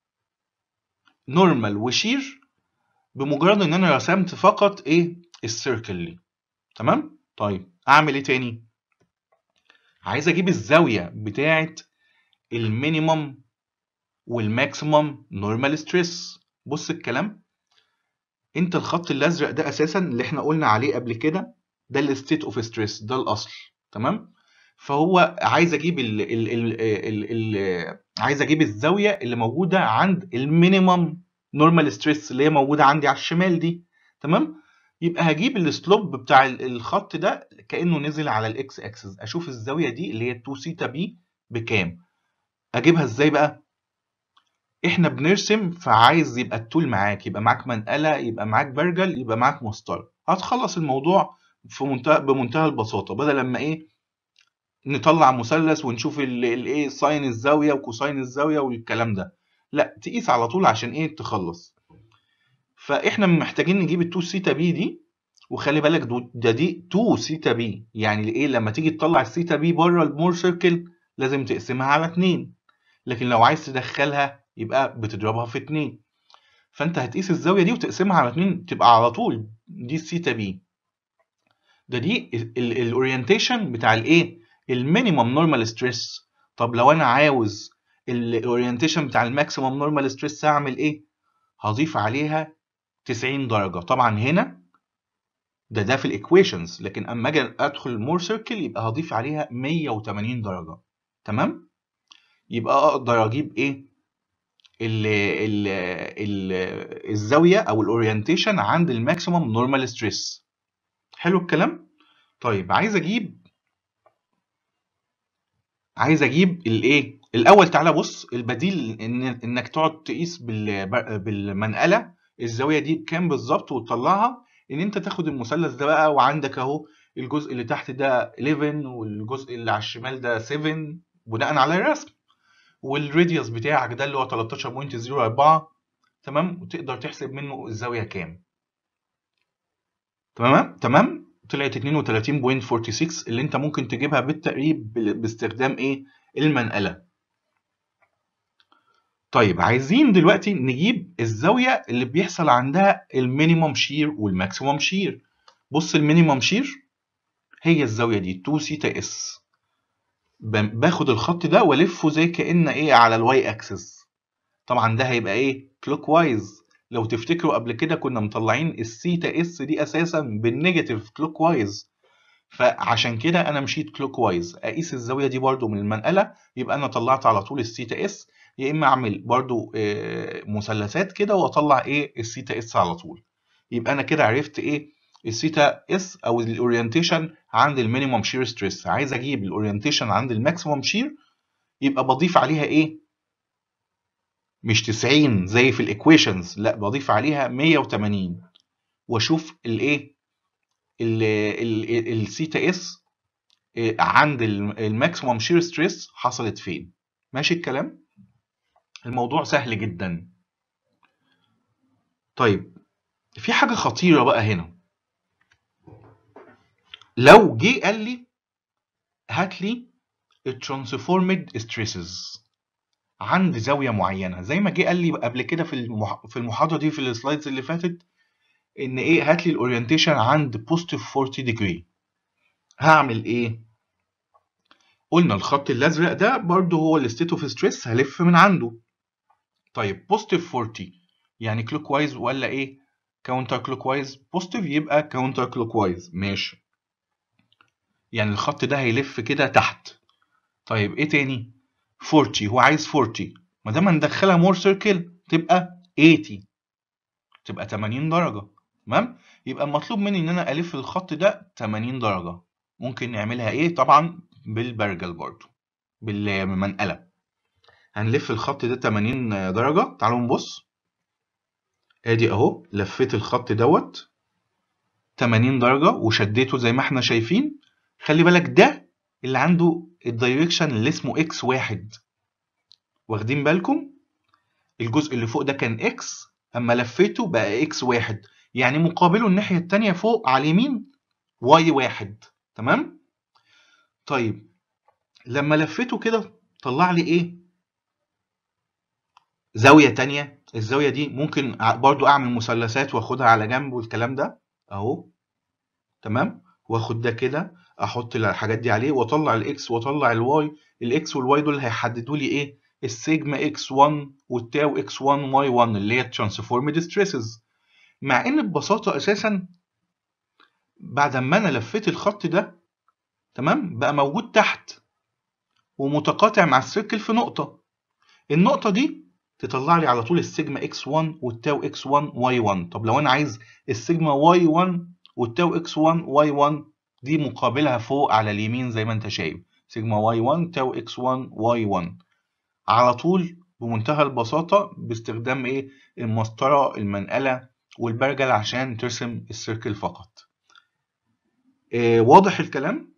نورمال وشير بمجرد ان انا رسمت فقط ايه السيركل دي تمام طيب اعمل ايه تاني عايز اجيب الزاويه بتاعه المينيمم والماكسيمم نورمال ستريس بص الكلام انت الخط الازرق ده اساسا اللي احنا قلنا عليه قبل كده ده الستيت اوف ستريس ده الاصل تمام فهو عايز اجيب ال ال ال ال ال عايز اجيب الزاويه اللي موجوده عند المينيمم نورمال ستريس اللي هي موجوده عندي على الشمال دي تمام يبقى هجيب السلوب بتاع الخط ده كانه نزل على الاكس اكسس اشوف الزاويه دي اللي هي 2 سيتا بي بكام اجيبها ازاي بقى احنا بنرسم فعايز يبقى التول معاك يبقى معاك منقله يبقى معاك برجل يبقى معاك مسطره هتخلص الموضوع في منتهى بمنتهى البساطه بدل لما ايه نطلع مثلث ونشوف الايه ساين الزاويه وكوساين الزاويه والكلام ده لا تقيس على طول عشان ايه تخلص فاحنا محتاجين نجيب ال 2 سيتا بي دي وخلي بالك ده دي 2 سيتا بي يعني ايه لما تيجي تطلع السيتا بي بره المور سيركل لازم تقسمها على 2 لكن لو عايز تدخلها يبقى بتضربها في 2 فانت هتقيس الزاويه دي وتقسمها على 2 تبقى على طول دي السيتا بي ده دي الاورينتيشن بتاع الايه المينيمم نورمال ستريس طب لو انا عاوز الاورينتيشن بتاع الماكسيمم نورمال ستريس هعمل ايه هضيف عليها 90 درجه طبعا هنا ده ده في الايكويشنز لكن اما اجي ادخل المور سيركل يبقى هضيف عليها 180 درجه تمام يبقى اقدر اجيب ايه ال ال ال الزاويه او الاورينتيشن عند الماكسيمم نورمال ستريس حلو الكلام طيب عايز اجيب عايز اجيب الايه الاول تعالى بص البديل إن انك تقعد تقيس بالمنقله الزاويه دي بكام بالظبط وتطلعها ان انت تاخد المثلث ده بقى وعندك اهو الجزء اللي تحت ده 11 والجزء اللي على الشمال ده 7 بناء على الرسم والراديوس بتاعك ده اللي هو 13.04 تمام وتقدر تحسب منه الزاويه كام تمام تمام طلعت 32.46 اللي انت ممكن تجيبها بالتقريب باستخدام ايه المنقله طيب عايزين دلوقتي نجيب الزاويه اللي بيحصل عندها المينيمم شير والماكسيمم شير بص المينيمم شير هي الزاويه دي 2 سيتا اس باخد الخط ده والفه زي كأن ايه على الواي اكسس طبعا ده هيبقى ايه كلوك وايز لو تفتكروا قبل كده كنا مطلعين السيتا اس دي اساسا بالنيجاتيف كلوك وايز فعشان كده انا مشيت كلوك وايز اقيس الزاويه دي برده من المنقله يبقى انا طلعت على طول السيتا اس يا اما اعمل برده مثلثات كده واطلع ايه السيتا اس على طول يبقى انا كده عرفت ايه السيتا اس او الاورينتيشن عند المينيمم شير ستريس عايز اجيب الاورينتيشن عند الماكسيمم شير يبقى بضيف عليها ايه مش 90 زي في الايكويشنز لا بضيف عليها 180 واشوف الايه السيتا اس عند الماكسيموم شير ستريس حصلت فين ماشي الكلام الموضوع سهل جدا طيب في حاجه خطيره بقى هنا لو جه قال لي هات لي الترانسفورمد ستريسز عند زاويه معينه زي ما جه قال لي قبل كده في المح... في المحاضره دي في السلايدز اللي فاتت ان ايه هات لي الاورينتيشن عند بوزيتيف 40 ديجري هعمل ايه قلنا الخط الازرق ده برضو هو الستيت اوف ستريس هلف من عنده طيب بوزيتيف 40 يعني كلوك وايز ولا ايه كاونتر كلوك وايز بوزيتيف يبقى كاونتر كلوك وايز ماشي يعني الخط ده هيلف كده تحت طيب ايه تاني 40 هو عايز 40 ما دام هندخلها مور سيركل تبقى 80 تبقى 80 درجه تمام يبقى المطلوب مني ان انا الف الخط ده 80 درجه ممكن نعملها ايه طبعا بالبرجل برضو بالمنقله هنلف الخط ده 80 درجه تعالوا نبص ادي اهو لفيت الخط دوت 80 درجه وشديته زي ما احنا شايفين خلي بالك ده اللي عنده الدايركشن اللي اسمه اكس واحد واخدين بالكم الجزء اللي فوق ده كان اكس اما لفيته بقى اكس واحد يعني مقابله الناحية التانية فوق على اليمين واي واحد تمام طيب لما لفيته كده طلع لي ايه زاوية تانية الزاوية دي ممكن برضو اعمل مثلثات واخدها على جنب والكلام ده اهو تمام واخد ده كده احط الحاجات دي عليه واطلع الاكس واطلع الواي الاكس والواي دول هيحددوا لي ايه السيجما اكس 1 والتاو اكس 1 واي 1 اللي هي الترانسفورمد ستريسز مع ان ببساطه اساسا بعد ما انا لفيت الخط ده تمام بقى موجود تحت ومتقاطع مع السيركل في نقطه النقطه دي تطلع لي على طول السيجما اكس 1 والتاو اكس 1 واي 1 طب لو انا عايز السيجما واي 1 والتاو اكس 1 واي 1 دي مقابلها فوق على اليمين زي ما انت شايف سيجما واي 1 تاو اكس 1 واي 1 على طول بمنتهى البساطة باستخدام ايه المسطرة المنقلة والبرجل عشان ترسم السيركل فقط إيه واضح الكلام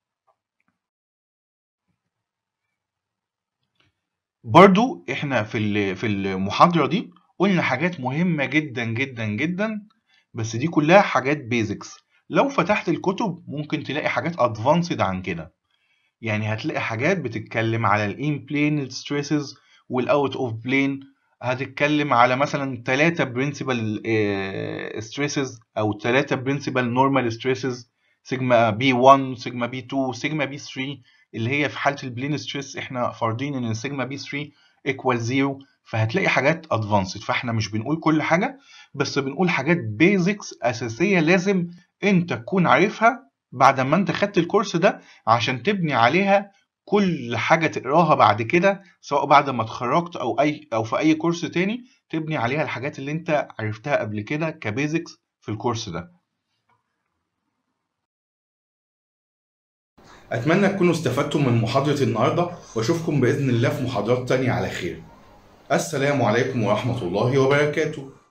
برضو احنا في في المحاضرة دي قلنا حاجات مهمة جدا جدا جدا بس دي كلها حاجات بيزكس لو فتحت الكتب ممكن تلاقي حاجات ادفانسد عن كده يعني هتلاقي حاجات بتتكلم على الان بلين ستريسز والاوت اوف بلين هتتكلم على مثلا ثلاثة برنسبل ستريسز او ثلاثة برنسبل نورمال ستريسز سيجما بي 1 سيجما بي 2 سيجما بي 3 اللي هي في حالة البلين ستريس احنا فارضين ان سيجما بي 3 ايكوال 0 فهتلاقي حاجات ادفانسد فاحنا مش بنقول كل حاجة بس بنقول حاجات بيزكس اساسية لازم انت تكون عارفها بعد ما انت خدت الكورس ده عشان تبني عليها كل حاجة تقراها بعد كده سواء بعد ما اتخرجت او اي او في اي كورس تاني تبني عليها الحاجات اللي انت عرفتها قبل كده كبيزكس في الكورس ده اتمنى تكونوا استفدتم من محاضرة النهاردة واشوفكم باذن الله في محاضرات تانية على خير السلام عليكم ورحمة الله وبركاته